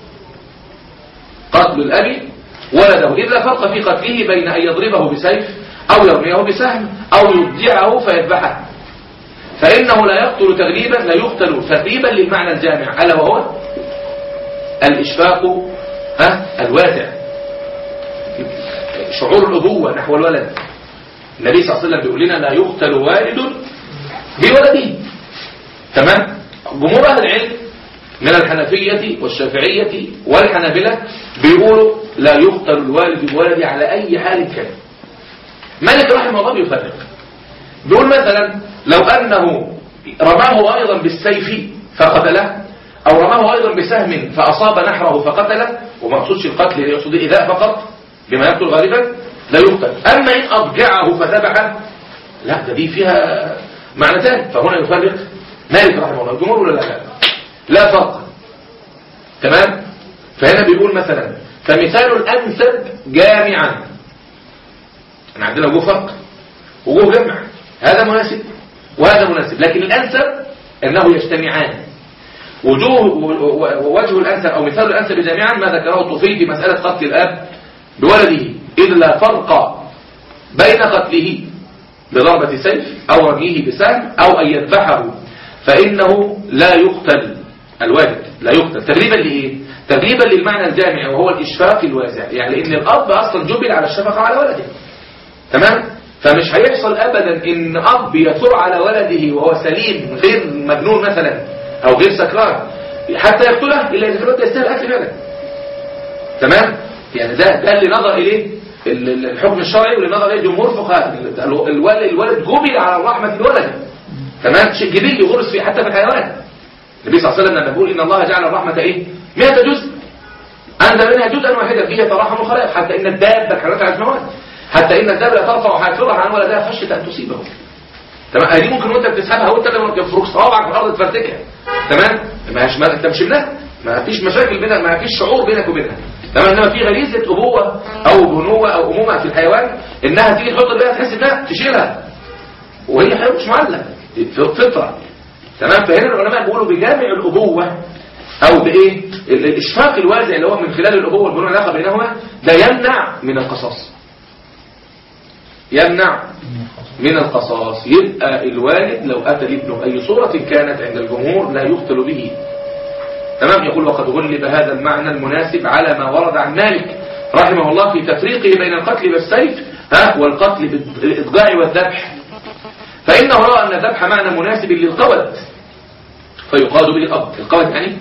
قتل الأب ولده إذ لا فرق في قتله بين أن يضربه بسيف أو يرميه بسهم أو يضجعه فيذبحه فإنه لا يقتل تغليبا لا يقتل تغليبا للمعنى الجامع ألا وهو الإشفاق ها الواسع شعور الأبوة نحو الولد النبي صلى الله عليه وسلم بيقول لنا لا يقتل والد بولده تمام جمهور أهل العلم من الحنفية والشافعية والحنابلة بيقولوا لا يقتل الوالد بولده على أي حال كان مالك رحمه الله بيفرق بيقول مثلا لو أنه رماه أيضا بالسيف فقتله أو رماه أيضا بسهم فأصاب نحره فقتله وما يقصدش القتل يقصد إذاء فقط بما يقتل غالبا لا يقتل أما إن أضجعه فذبحه لا ده دي فيها معنى ثاني فهنا يفرق مالك رحمه الله الجمهور ولا لا لا فرق تمام فهنا بيقول مثلا فمثال الأنسب جامعا احنا عندنا وجوه فرق وجوه جمع هذا مناسب وهذا مناسب لكن الأنسب أنه يجتمعان وجوه ووجه الأنسب أو مثال الأنسب جامعا ما ذكره الطفيل في مسألة قتل الأب بولده إذ لا فرق بين قتله بضربة سيف أو رميه بسهم أو أن يذبحه فإنه لا يقتل الوالد لا يقتل تغليبا لإيه؟ تغليبا للمعنى الجامع وهو الإشفاق الواسع يعني لأن الأب أصلا جبل على الشفقة على ولده تمام؟ فمش هيحصل أبدا إن أب يثور على ولده وهو سليم غير مجنون مثلا أو غير سكران حتى يقتله إلا إذا كان يستاهل أكل فعلا تمام؟ يعني ده ده اللي نظر إليه الحكم الشرعي واللي نظر إليه جمهور فقهاء الولد الولد جبل على رحمة الولد تمام شيء جبلي غرس فيه حتى في الحيوان النبي صلى الله عليه وسلم لما بيقول ان الله جعل الرحمه ايه 100 جزء انزل منها جزءا واحدا فيه يتراحم الخلائق حتى ان الدابه كانت على المواد حتى ان الدابه ترفع حافظها عن ولدها خشيه ان تصيبه تمام دي ممكن وانت بتسحبها وانت لما تفرك صوابعك في الارض تفرتكها تمام ما هيش ما انت مش منها ما فيش مشاكل بينك ما فيش شعور بينك وبينها تمام انما في غريزه ابوه او بنوه او امومه في الحيوان انها تيجي تحط البيها تحس انها تشيلها وهي حيوان مش معلق فطره تمام فهنا العلماء بيقولوا بجامع الابوه او بايه الاشفاق الواسع اللي هو من خلال الابوه والبنوه العلاقه بينهما ده يمنع من القصاص يمنع من القصاص يبقى الوالد لو أتى ابنه بأي صورة كانت عند الجمهور لا يقتل به تمام يقول وقد غلب هذا المعنى المناسب على ما ورد عن مالك رحمه الله في تفريقه بين القتل بالسيف ها والقتل بالإضجاع والذبح فإنه رأى أن الذبح معنى مناسب للقود فيقاد به الأب القود يعني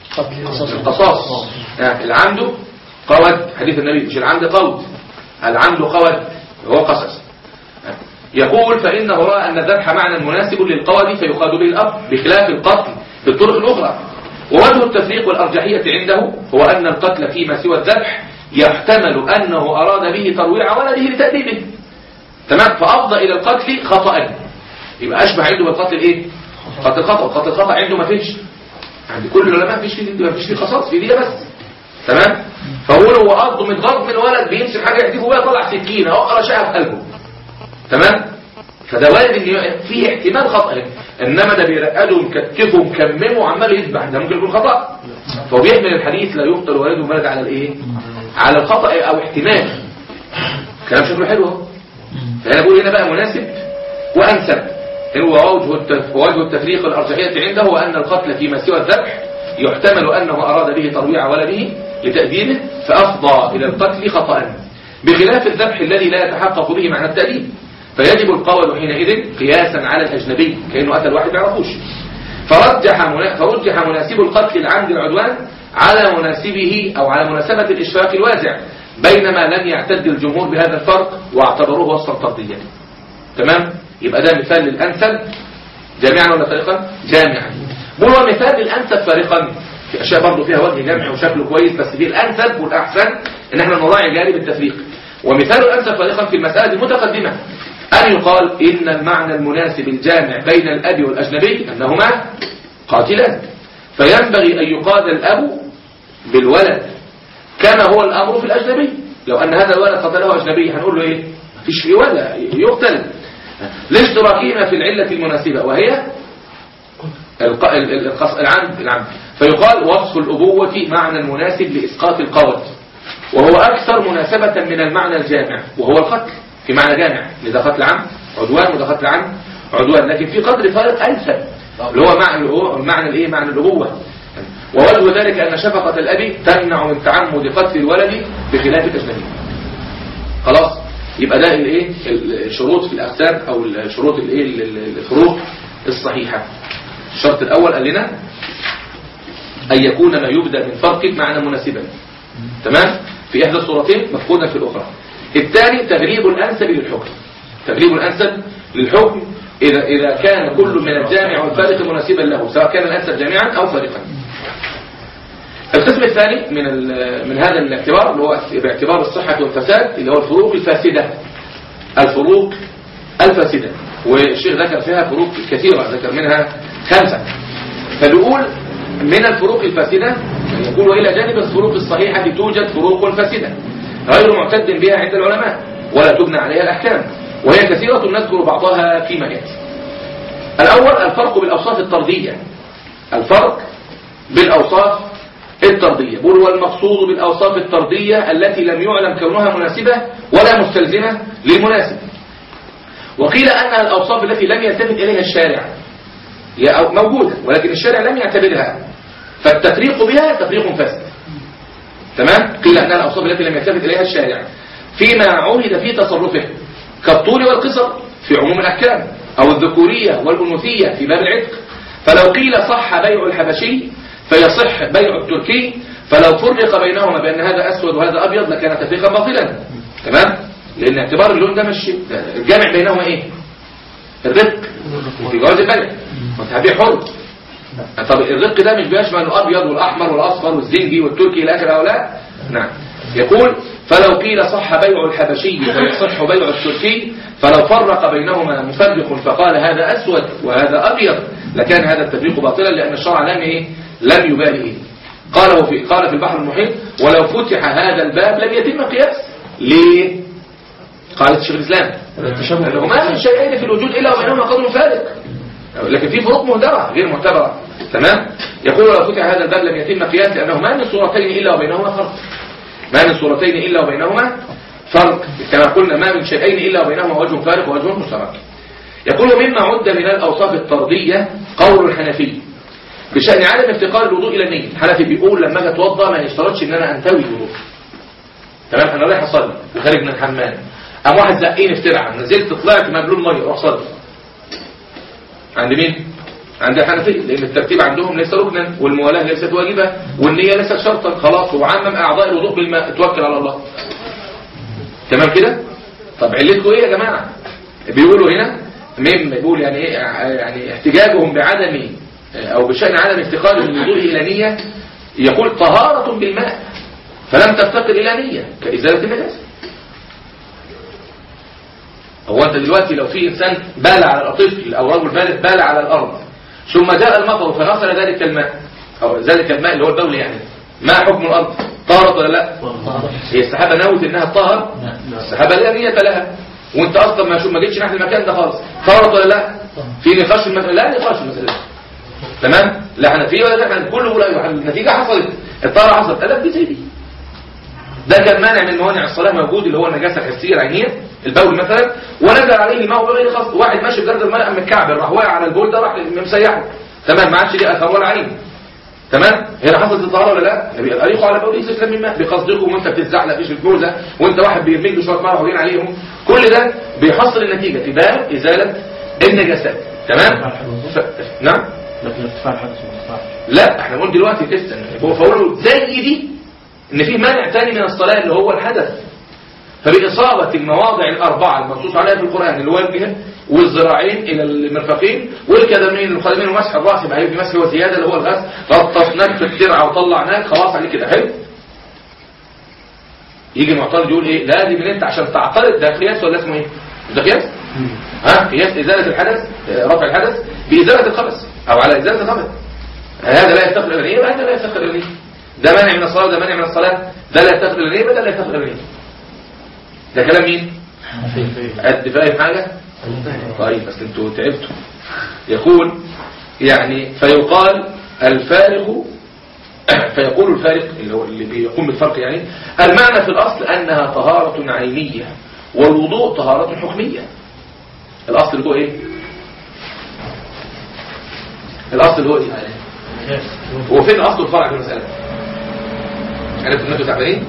القصاص العمد قود حديث النبي مش العمد قود العمد قود هو قصص يقول فإنه رأى أن الذبح معنى مناسب للقود فيقاد به الأب بخلاف القتل بالطرق الأخرى ووجه التفريق والأرجحية عنده هو أن القتل فيما سوى الذبح يحتمل أنه أراد به ترويع ولده لتأديبه تمام فأفضى إلى القتل خطأ يبقى أشبه عنده بالقتل إيه قتل خطأ وقتل خطأ عنده ما فيش عند كل العلماء ما فيش فيه ما فيش فيه قصاص في دي بس تمام فهو هو قصده متغرب من الولد بيمسك حاجه يحدفه بيها طلع سكينه او قرا شقه في قلبه تمام فده وارد ان فيه احتمال خطا انما ده بيرقده ومكتفه ومكممه وعمال يذبح ده ممكن يكون خطا فهو بيحمل الحديث لا يقتل والد ولد على الايه على الخطا او احتمال كلام شكله حلو اهو فانا بقول هنا بقى مناسب وانسب هو وجه وجه التفريق الارجحيه عنده هو ان القتل فيما سوى الذبح يحتمل انه اراد به ترويع ولده لتأديبه فأفضى إلى القتل خطأ بخلاف الذبح الذي لا يتحقق به معنى التأديب فيجب القول حينئذ قياسا على الأجنبي كأنه أتى الواحد ما يعرفوش فرجح منا... فرجح مناسب القتل العمد العدوان على مناسبه أو على مناسبة الإشفاق الواسع بينما لم يعتد الجمهور بهذا الفرق واعتبروه وصفا فرديا تمام يبقى ده مثال للأنسب جامعا ولا فريقا جامعا هو مثال للأنسب فارقا في أشياء برضه فيها وجه جمع وشكله كويس بس في الأنسب والأحسن إن احنا نراعي جانب التفريق ومثال الأنسب فريقا في المسألة المتقدمة أن يقال إن المعنى المناسب الجامع بين الأب والأجنبي أنهما قاتلان فينبغي أن يقاد الأب بالولد كما هو الأمر في الأجنبي لو أن هذا الولد قتله أجنبي هنقول له إيه مفيش فيه ولا يقتل لاشتراكهما في العلة المناسبة وهي الق- ال- ال- القص- العمد العمد فيقال وصف الأبوة معنى مناسب لإسقاط القول وهو أكثر مناسبة من المعنى الجامع وهو القتل في معنى جامع لذا قتل عمد عدوان وده قتل عمد عدوان لكن في قدر فارق أنسب اللي هو معنى اللي هو معنى الايه معنى الأبوة ووجه ذلك أن شفقة الأب تمنع من تعمد قتل الولد بخلاف الأجنبي خلاص يبقى ده الايه الشروط في الأقسام أو الشروط الايه ال- ال- الفروق الصحيحة الشرط الأول قال لنا أن يكون ما يبدأ من فرق معنى مناسبا تمام في إحدى الصورتين مفقودا في الأخرى الثاني تغليب الأنسب للحكم تغليب الأنسب للحكم إذا, إذا كان كل من الجامع والفارق مناسبا له سواء كان الأنسب جامعا أو فارقا القسم الثاني من ال- من هذا الاعتبار اللي هو باعتبار الصحة والفساد اللي هو الفروق الفاسدة الفروق الفاسدة والشيخ ذكر فيها فروق كثيرة ذكر منها خمسة فبيقول من الفروق الفاسدة يقول وإلى جانب الفروق الصحيحة توجد فروق فاسدة غير معتد بها عند العلماء ولا تبنى عليها الأحكام وهي كثيرة نذكر بعضها فيما يأتي الأول الفرق بالأوصاف الطردية الفرق بالأوصاف الطردية بقول والمقصود بالأوصاف الطردية التي لم يعلم كونها مناسبة ولا مستلزمة للمناسب وقيل أنها الأوصاف التي لم يلتفت إليها الشارع هي أو- موجودة ولكن الشارع لم يعتبرها فالتفريق بها تفريق فاسد تمام قيل أنها الأوصاف التي لم يلتفت إليها الشارع فيما عهد في تصرفه كالطول والقصر في عموم الأحكام أو الذكورية والأنوثية في باب العتق فلو قيل صح بيع الحبشي فيصح بيع التركي فلو فرق بينهما بأن هذا أسود وهذا أبيض لكان تفريقا باطلا تمام لأن اعتبار اللون ده مش الجامع بينهما إيه الرق في جواز البيع وانت هبيع حر طب الرق ده مش بيشمل الابيض والاحمر والاصفر والزنجي والتركي الى اخره لا نعم يقول فلو قيل صح بيع الحبشي ويصح بيع التركي فلو فرق بينهما مفرق فقال هذا اسود وهذا ابيض لكان هذا التفريق باطلا لان الشرع لم ايه لم يبالي إيه؟ قال في قال في البحر المحيط ولو فتح هذا الباب لم يتم قياس ليه قالت الشيخ الاسلام لانه ما من شيئين في الوجود الا وبينهما قدر فارق لكن في فروق مهدرة غير معتبرة تمام يقول لو فتح هذا الباب لم يتم قياس لأنه ما من صورتين إلا وبينهما فرق ما من صورتين إلا وبينهما فرق كما قلنا ما من شيئين إلا وبينهما وجه فارق ووجه مشترك يقول مما عد من الأوصاف الطردية قول الحنفي بشأن عدم افتقار الوضوء إلى النية الحنفي بيقول لما اجي اتوضى ما يشترطش ان انا انتوي الوضوء تمام انا رايح اصلي وخارج من الحمام قام واحد زقيني في ترعه نزلت طلعت مبلول ميه روح صلي عند مين عند الحنفية لأن الترتيب عندهم ليس ركنا والموالاة ليست واجبة والنية ليست شرطا خلاص وعمم أعضاء الوضوء بالماء توكل على الله تمام كده طب علتكم ايه يا جماعة بيقولوا هنا مم بيقول يعني ايه يعني احتجاجهم بعدم او بشأن عدم افتقار الوضوء إلى نية يقول طهارة بالماء فلم تفتقر إلى نية كإزالة النجاسة هو انت دلوقتي لو في انسان بال على الطفل او رجل بالغ بال على الارض ثم جاء المطر فغسل ذلك الماء او ذلك الماء اللي هو البول يعني ما حكم الارض طهرت ولا لا هي السحابه نوت انها تطهر السحابه لا نيه لها وانت اصلا ما شو ما جيتش ناحيه المكان ده خالص طهرت ولا لا في نقاش في المساله لا نقاش في المساله تمام لا حنفيه ولا لا كله يقول ايوه النتيجه حصلت الطهاره حصلت قال دي زي دي ده كان مانع من موانع الصلاة موجود اللي هو النجاسة الحسية العينية البول مثلا ونزل عليه الماء بغير قصد واحد ماشي بجرد الماء قام الكعب راح واقع على البول ده راح مسيحه تمام ما عادش ليه اثر ولا عين تمام هنا حصلت الطهارة ولا لا النبي قال اريقوا على بول يسلم من الماء بقصدكم وانت بتزعلق فيش الجوزة وانت واحد بيرمي له شويه ميه وهين عليهم كل ده بيحصل النتيجة في باب ازالة النجاسات تمام ف... نعم لكن ارتفاع الحدث ما ارتفاعش لا احنا بنقول دلوقتي تفتن هو فقوله زي دي ان في مانع تاني من الصلاة اللي هو الحدث فبإصابة المواضع الأربعة المنصوص عليها في القرآن اللي هو الجهة والذراعين إلى المرفقين والكدمين القدمين ومسح الرأس يبقى هيبقى مسح وزيادة اللي هو الغسل غطسناك في الترعة وطلعناك خلاص عليك كده حلو يجي معترض يقول ايه لا دي من انت عشان تعترض ده قياس ولا اسمه ايه ده قياس ها قياس ازاله الحدث آه، رفع الحدث بازاله الخبث او على ازاله الخبث هذا لا يفتقر الى نيه وهذا لا يفتقر الى نيه ده مانع من الصلاه وده مانع من الصلاه ده لا يفتقر الى نيه وده لا يفتقر الى نيه ده كلام مين قد فاهم حاجه طيب بس انتوا تعبتوا يقول يعني فيقال الفارق فيقول الفارق اللي هو اللي بيقوم بالفرق يعني المعنى في الأصل أنها طهارة عينية والوضوء طهارة حكمية الأصل اللي هو إيه الأصل اللي هو إيه هو فين الأصل والفرع في المسألة عرفت انكم تعبانين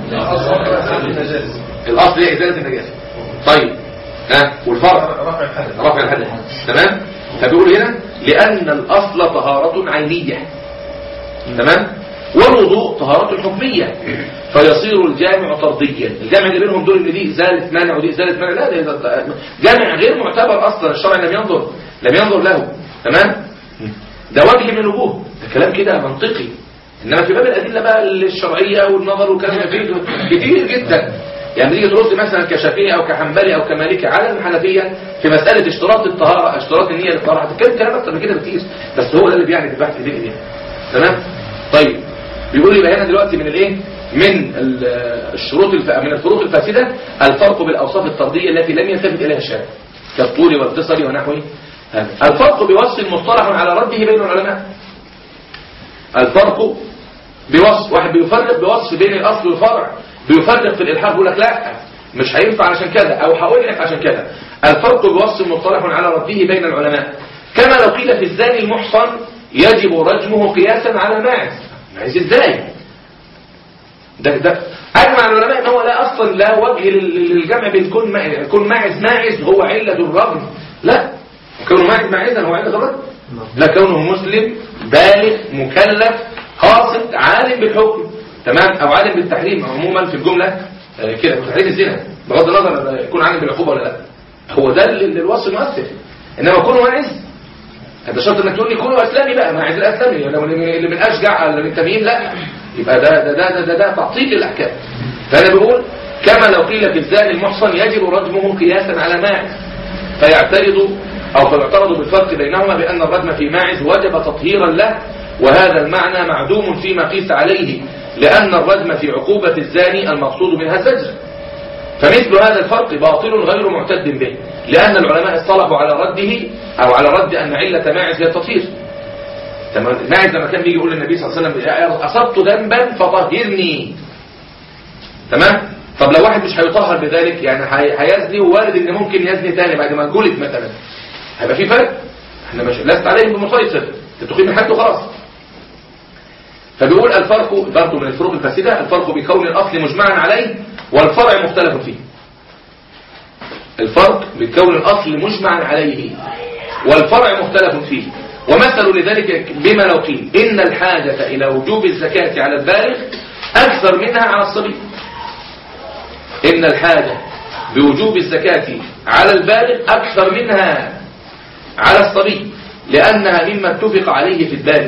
الأصل هي إزالة النجاسة طيب ها والفرع رفع الحدث رفع الحدث تمام فبيقول هنا لأن الأصل طهارة عينية تمام والوضوء طهارة حكمية فيصير الجامع طرديا الجامع اللي بينهم دول ان دي ازاله مانع ودي ازاله مانع لا ده- ده جامع غير معتبر اصلا الشرع لم ينظر لم ينظر له تمام ده وجه من الوجوه ده كلام كده منطقي انما في باب الادله بقى الشرعيه والنظر والكلام ده فيه كتير جدا يعني تيجي ترد مثلا كشافعي او كحنبلي او كمالكي على الحنفيه في مساله اشتراط الطهاره اشتراط النيه للطهاره هتتكلم كلام اكتر من كده بكتير بس هو ده اللي بيعني في البحث دي دي تمام طيب بيقول لي بقى هنا دلوقتي من الايه من ال- الشروط الف... من الفروق الفاسده الفرق بالاوصاف الطرديه التي لم يلتفت اليها الشارع كالطول والقصر ونحوه هذا الفرق بوصف مصطلح على رده بين العلماء الفرق بوصف واحد بيفرق بوصف بين الاصل والفرع بيفرق في الالحاق يقول لك لا مش هينفع عشان كذا او هقول لك عشان كذا الفرق بوصف مصطلح على رده بين العلماء كما لو قيل في الزاني المحصن يجب رجمه قياسا على الماعز ماعز ازاي ده ده اجمع العلماء ان هو لا اصلا لا وجه لل- للجمع بين كون ما- كون ماعز ماعز هو عله الرجم لا كونه ماعز ماعزا هو عله الرجم لا كونه مسلم بالغ مكلف قاصد عالم بالحكم تمام او عالم بالتحريم عموما في الجمله آه، كده تحريم الزنا بغض النظر يكون عالم بالعقوبه ولا لا هو ده اللي اللي الوصف المؤثر انما كونه ماعز هذا شرط انك تقول لي كله اسلامي بقى ماعز الاسلامي لو اللي اللي من اشجع اللي من تميم لا يبقى ده ده ده ده, ده, ده تعطيل للاحكام فانا بقول كما لو قيل في الزاني المحصن يجب رجمه قياسا على ماعز فيعترض أو فيعترض بالفرق بينهما بأن الرجم في ماعز وجب تطهيرا له وهذا المعنى معدوم فيما قيس عليه لأن الرجم في عقوبة الزاني المقصود منها الزجر فمثل هذا الفرق باطل غير معتد به لأن العلماء اصطلحوا على رده أو على رد أن علة ماعز هي التطهير تمام ماعز لما كان بيجي يقول للنبي صلى الله عليه وسلم أصبت ذنبا فطهرني تمام طب لو واحد مش هيطهر بذلك يعني هي- هيزني ووارد ان ممكن يزني تاني بعد ما جلد مثلا هيبقى في فرق احنا مش لست عليهم بمسيطر انت تقيم الحد وخلاص فبيقول الفرق برضه من الفروق الفاسده الفرق بكون الاصل مجمعا عليه والفرع مختلف فيه الفرق بكون الاصل مجمعا عليه والفرع مختلف فيه ومثل لذلك بما لو قيل ان الحاجه الى وجوب الزكاه على البالغ اكثر منها على الصبي إن الحاجة بوجوب الزكاة على البالغ أكثر منها على الصبي لأنها مما اتفق عليه في البالغ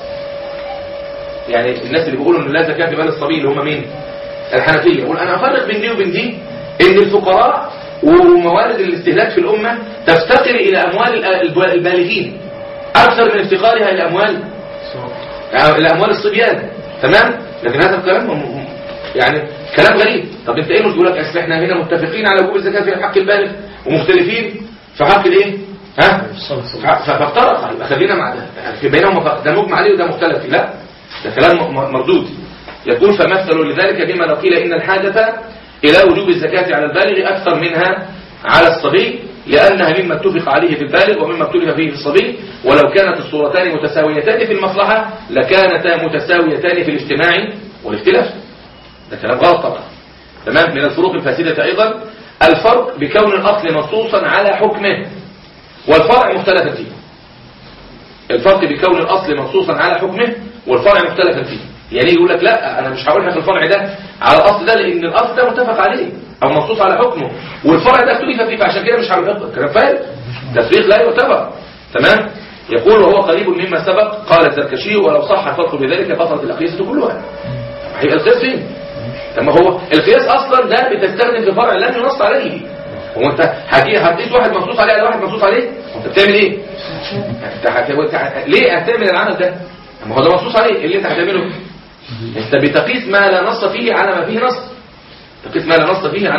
يعني الناس اللي بيقولوا إن لا زكاة في مال الصبي اللي هم مين الحنفية يقول أنا أفرق بين دي وبين دي إن الفقراء وموارد الاستهلاك في الأمة تفتقر إلى أموال الب- البالغين أكثر من افتقارها إلى أموال إلى أموال الصبيان تمام لكن هذا الكلام م- م- يعني كلام غريب طب انت ايه مش بيقول لك اصل احنا هنا متفقين على وجوب الزكاه في حق البالغ ومختلفين في حق الايه ها ف- فافترق يبقى خلينا مع ده في بينهم فرق ده مجمع عليه وده مختلف فيه لا ده كلام م- م- مردود يقول فمثلوا لذلك بما لو قيل ان الحاجه الى وجوب الزكاه على البالغ اكثر منها على الصبي لانها مما اتفق عليه في البالغ ومما اختلف فيه في الصبي ولو كانت الصورتان متساويتان في المصلحه لكانتا متساويتان في الاجتماع والاختلاف ده كلام غلط طبعا تمام من الفروق الفاسدة أيضا الفرق بكون الأصل نصوصا على حكمه والفرع مختلفا فيه الفرق بكون الأصل منصوصا على حكمه والفرع مختلفا فيه يعني يقول لك لا أنا مش هقول لك الفرع ده على الأصل ده لأن الأصل ده متفق عليه أو منصوص على حكمه والفرع ده اختلف فيه فعشان كده مش هقول لك كلام فارغ تفريق لا يعتبر تمام يقول وهو قريب مما سبق قال الزركشي ولو صح الفرق بذلك بطلت الأقيسة كلها هيبقى القياس فين طب ما هو القياس اصلا ده بتستخدم في فرع لم ينص عليه هو انت هتجي هتقيس واحد منصوص عليه على واحد منصوص عليه انت بتعمل ايه انت هت... انت ليه هتعمل العمل ده ما هو ده منصوص عليه إيه اللي انت هتعمله انت بتقيس ما لا نص فيه على ما فيه نص تقيس ما لا نص فيه على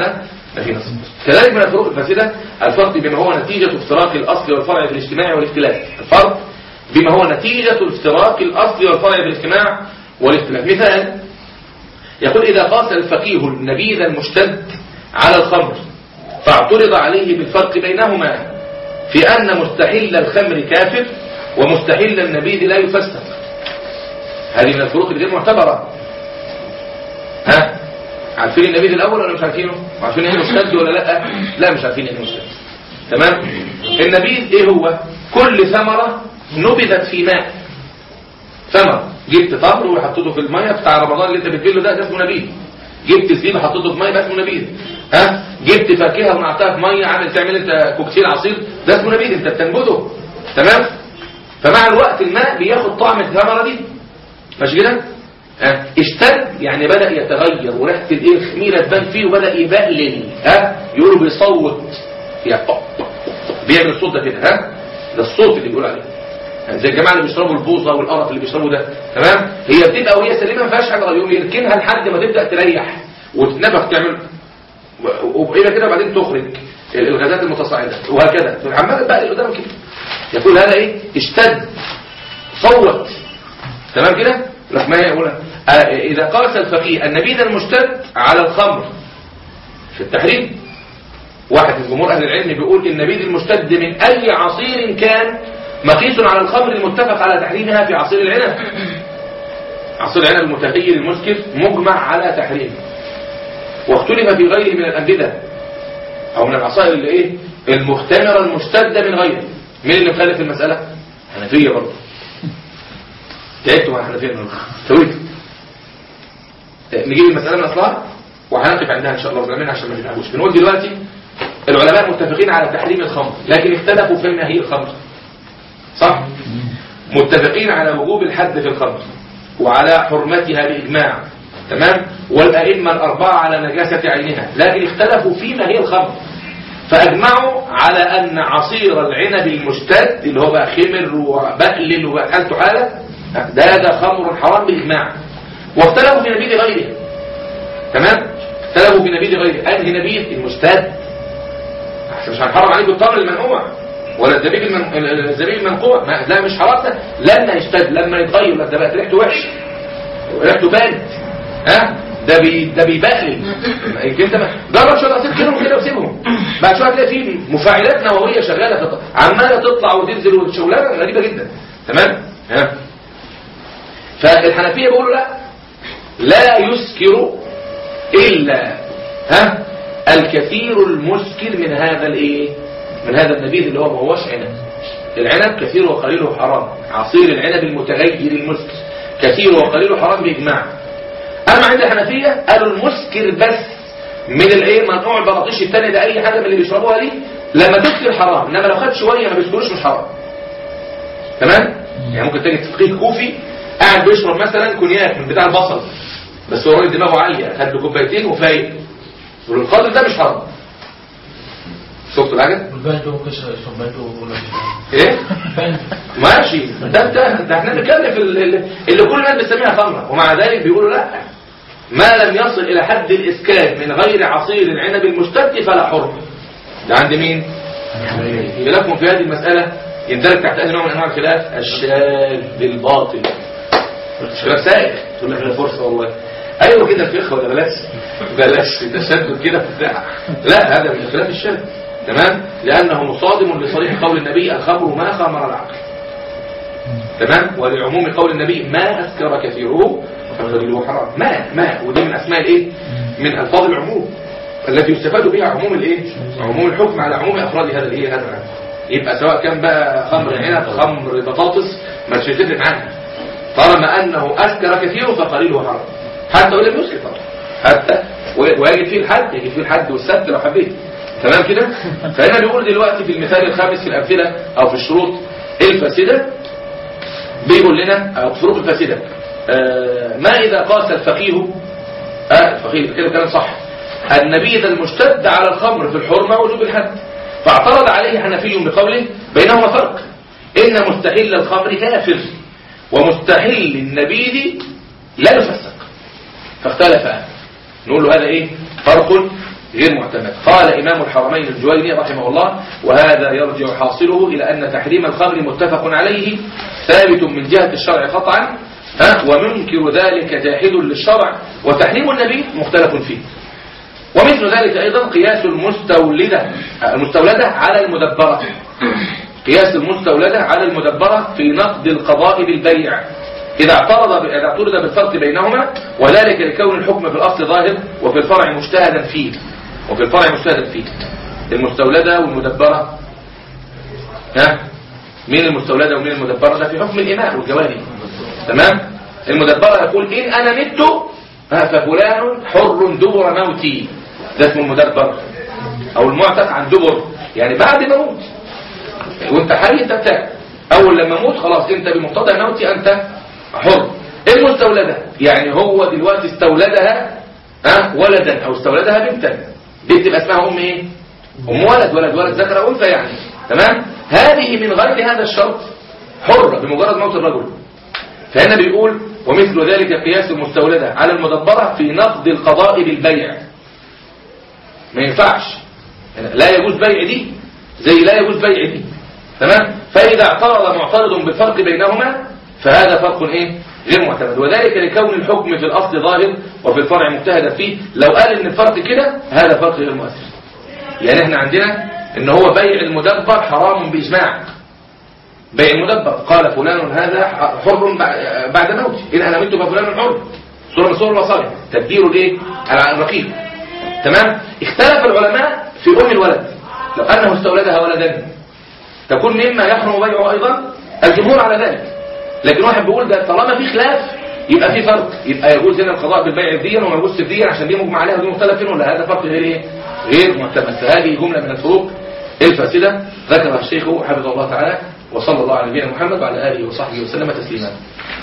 ما في نص كذلك من الفروق الفاسدة الفرق بما هو نتيجة افتراق الأصل والفرع في الاجتماع والاختلاف الفرق بما هو نتيجة افتراق الأصل والفرع في الاجتماع والاختلاف مثال يقول إذا قاس الفقيه النبيذ المشتد على الخمر فاعترض عليه بالفرق بينهما في أن مستحل الخمر كافر ومستحل النبيذ لا يفسق هذه من الفروق الغير معتبرة ها عارفين النبيذ الأول ولا مش عارفينه عارفين ايه مشتد ولا لا لا مش عارفين ايه مشتد تمام النبيذ ايه هو كل ثمرة نبذت في ماء ثمرة جبت تمر وحطيته في المية بتاع رمضان اللي انت بتبله ده ده اسمه نبيذ جبت زبيب حطيته في ميه ده اسمه نبيذ ها جبت فاكهه ونقعتها في ميه عامل تعمل انت كوكتيل عصير ده اسمه نبيذ انت بتنبذه تمام فمع الوقت الماء بياخد طعم الثمره دي ماشي كده ها اشتد يعني بدا يتغير وريحه الايه الخميره تبان فيه وبدا يبقلل ها يقولوا بيصوت يعني بيعمل الصوت ده كده ها ده الصوت اللي بيقول عليه يعني زي الجماعه اللي بيشربوا البوظه والقرف اللي بيشربوا ده تمام هي بتبقى وهي سليمه ما فيهاش حاجه يقوم يركنها لحد ما تبدا تريح وتتنفخ تعمل وإلى كده بعدين تخرج الغازات المتصاعده وهكذا عمال بقى اللي قدامك كده يقول هذا ايه اشتد صوت تمام كده لك ما يقول آه اذا قاس الفقيه النبيذ المشتد على الخمر في التحريم واحد من جمهور اهل العلم بيقول النبيذ المشتد من اي عصير كان مقيس على الخمر المتفق على تحريمها في عصير العنب عصير العنب المتغير المسكر مجمع على تحريمه واختلف في غيره من الأنبذة أو من العصائر اللي إيه المختمرة المشتدة من غيره مين اللي مخالف في المسألة حنفية برضه تعبت مع الحنفية النهارده سويت نجيب المسألة من أصلها وهنقف عندها إن شاء الله زمان عشان ما نتعبوش بنقول دلوقتي العلماء متفقين على تحريم الخمر لكن اختلفوا في ما هي الخمر صح متفقين على وجوب الحد في الخمر وعلى حرمتها بإجماع تمام والأئمة الأربعة على نجاسة عينها لكن اختلفوا فيما هي الخمر فأجمعوا على أن عصير العنب المشتد اللي هو بقى خمر وبقلل وبقى حالته حالة ده ده خمر حرام بالإجماع واختلفوا في نبيذ غيره تمام اختلفوا في نبيذ غيره أنهي نبيذ المشتد عشان مش هنحرم عليكم التمر المنقوع ولا الزبيب المن... الزبيب المنقوع ما... لا مش حرام ده لما يشتد لما يتغير لا ده بقت ريحته وحش ريحته بارد ها ده بي ده بيبقلل يمكن انت ما- جرب شويه عصير كده كده وسيبهم بعد شويه هتلاقي فيه مفاعلات نوويه شغاله تط- عماله تطلع وتنزل والشغلانه غريبه جدا تمام ها فالحنفيه بيقولوا لا لا يسكر الا ها الكثير المسكر من هذا الايه من هذا النبيذ اللي هو ما هوش عنب العنب كثير وقليله حرام عصير العنب المتغير المسكر كثير وقليله حرام باجماع اما عند الحنفيه قالوا المسكر بس من الايه منقوع البراطيش الثاني ده اي حاجه من اللي بيشربوها دي لما تسكر حرام انما لو خد شويه ما بيسكروش مش حرام تمام يعني ممكن تجد فقيه كوفي قاعد بيشرب مثلا كونياك من بتاع البصل بس هو راجل دماغه عاليه خد له كوبايتين وفايق يقول الخاطر ده مش حرام شفتوا الحاجه والبنتو ممكن يشرب بنتو ولا مش ايه بنتو ماشي ده انت ده احنا بنتكلم في ال- ال- اللي كل الناس بتسميها خمره ومع ذلك بيقولوا لا ما لم يصل الى حد الاسكان من غير عصير العنب المشتد فلا حرم ده عند مين خلافهم في هذه المساله يندرج تحت اي نوع من انواع الخلاف الشاذ بالباطل مش خلاف سائغ تقول لك لا فرصه والله ايوه كده الفقه ولا بلاش بلاش تشدد كده بتاع لا هذا من الخلاف الشاذ تمام لانه مصادم لصريح قول النبي الخمر ما خمر العقل تمام ولعموم قول النبي ما أسكر كثيره فقليله حرام ما ما ودي من أسماء الإيه من ألفاظ العموم التي يستفاد بها عموم الإيه عموم الحكم على عموم أفراد هذا الإيه هذا العام يبقى سواء كان بقى خمر عنب خمر بطاطس ما تشتت عنها طالما أنه أسكر كثيره فقليله حرام حتى ولم يسكر طبعا حتى و- ويجد فيه الحد يجد فيه الحد والسد لو حبيت تمام كده فهنا بيقول دلوقتي في المثال الخامس في الأمثلة أو في الشروط الفاسدة بيقول لنا الفروق الفاسدة آه، ما إذا قاس الفقيه آه الفقيه كده كلام صح النبيذ المشتد على الخمر في الحرمة وجوب الحد فاعترض عليه حنفي بقوله بينهما فرق إن مستحل الخمر كافر ومستحل النبيذ لا يفسق فاختلفا نقول له هذا ايه فرق غير معتمد قال إمام الحرمين الجويني رحمه الله وهذا يرجع حاصله إلى أن تحريم الخمر متفق عليه ثابت من جهة الشرع قطعا ها ومنكر ذلك جاحد للشرع وتحريم النبي مختلف فيه ومثل ذلك أيضا قياس المستولدة المستولدة على المدبرة قياس المستولدة على المدبرة في نقد القضاء بالبيع إذا اعترض إذا اعترض بالفرق بينهما وذلك لكون الحكم في الأصل ظاهر وفي الفرع مجتهدا فيه وفي الفرع مجتهدا فيه المستولدة والمدبرة ها مين المستولدة ومين المدبرة ده في حكم الإماء والجواري تمام المدبرة يقول إن أنا مت ها ففلان حر دبر موتي ده اسمه المدبر أو المعتق عن دبر يعني بعد ما موت وانت حي انت بتاع اول لما موت خلاص انت بمقتضى موتي انت حر المستولدة يعني هو دلوقتي استولدها ها ولدا او استولدها بنتا بنت تبقى اسمها ام ايه ام ولد ولد ولد ذكر او انثى يعني تمام هذه من غير هذا الشرط حرة بمجرد موت الرجل فهنا بيقول ومثل ذلك قياس المستولدة على المدبرة في نقد القضاء بالبيع ما ينفعش لا يجوز بيع دي زي لا يجوز بيع دي تمام فإذا اعترض معترض بالفرق بينهما فهذا فرق ايه غير معتمد وذلك لكون الحكم في الأصل ظاهر وفي الفرع مجتهد فيه لو قال ان الفرق كده هذا فرق غير مؤثر يعني احنا عندنا ان هو بيع المدبر حرام بإجماع بيع المدبر قال فلان هذا حر بعد موته إن أنا مت ففلان حر صورة من صور الوصايا تدبير الايه الرقيق تمام اختلف العلماء في أم الولد لو أنه استولدها ولدا تكون مما يحرم بيعه أيضا الجمهور على ذلك لكن واحد بيقول ده طالما في خلاف يبقى في فرق يبقى يجوز هنا القضاء بالبيع الدين وما يجوز الدين عشان دي مجمع عليها ودي مختلف فين ولا هذا فرق غير ايه غير معتمد فهذه جملة من الفروق الفاسدة ذكرها الشيخ حفظه الله تعالى وصلى الله على نبينا محمد وعلى آله وصحبه وسلم تسليما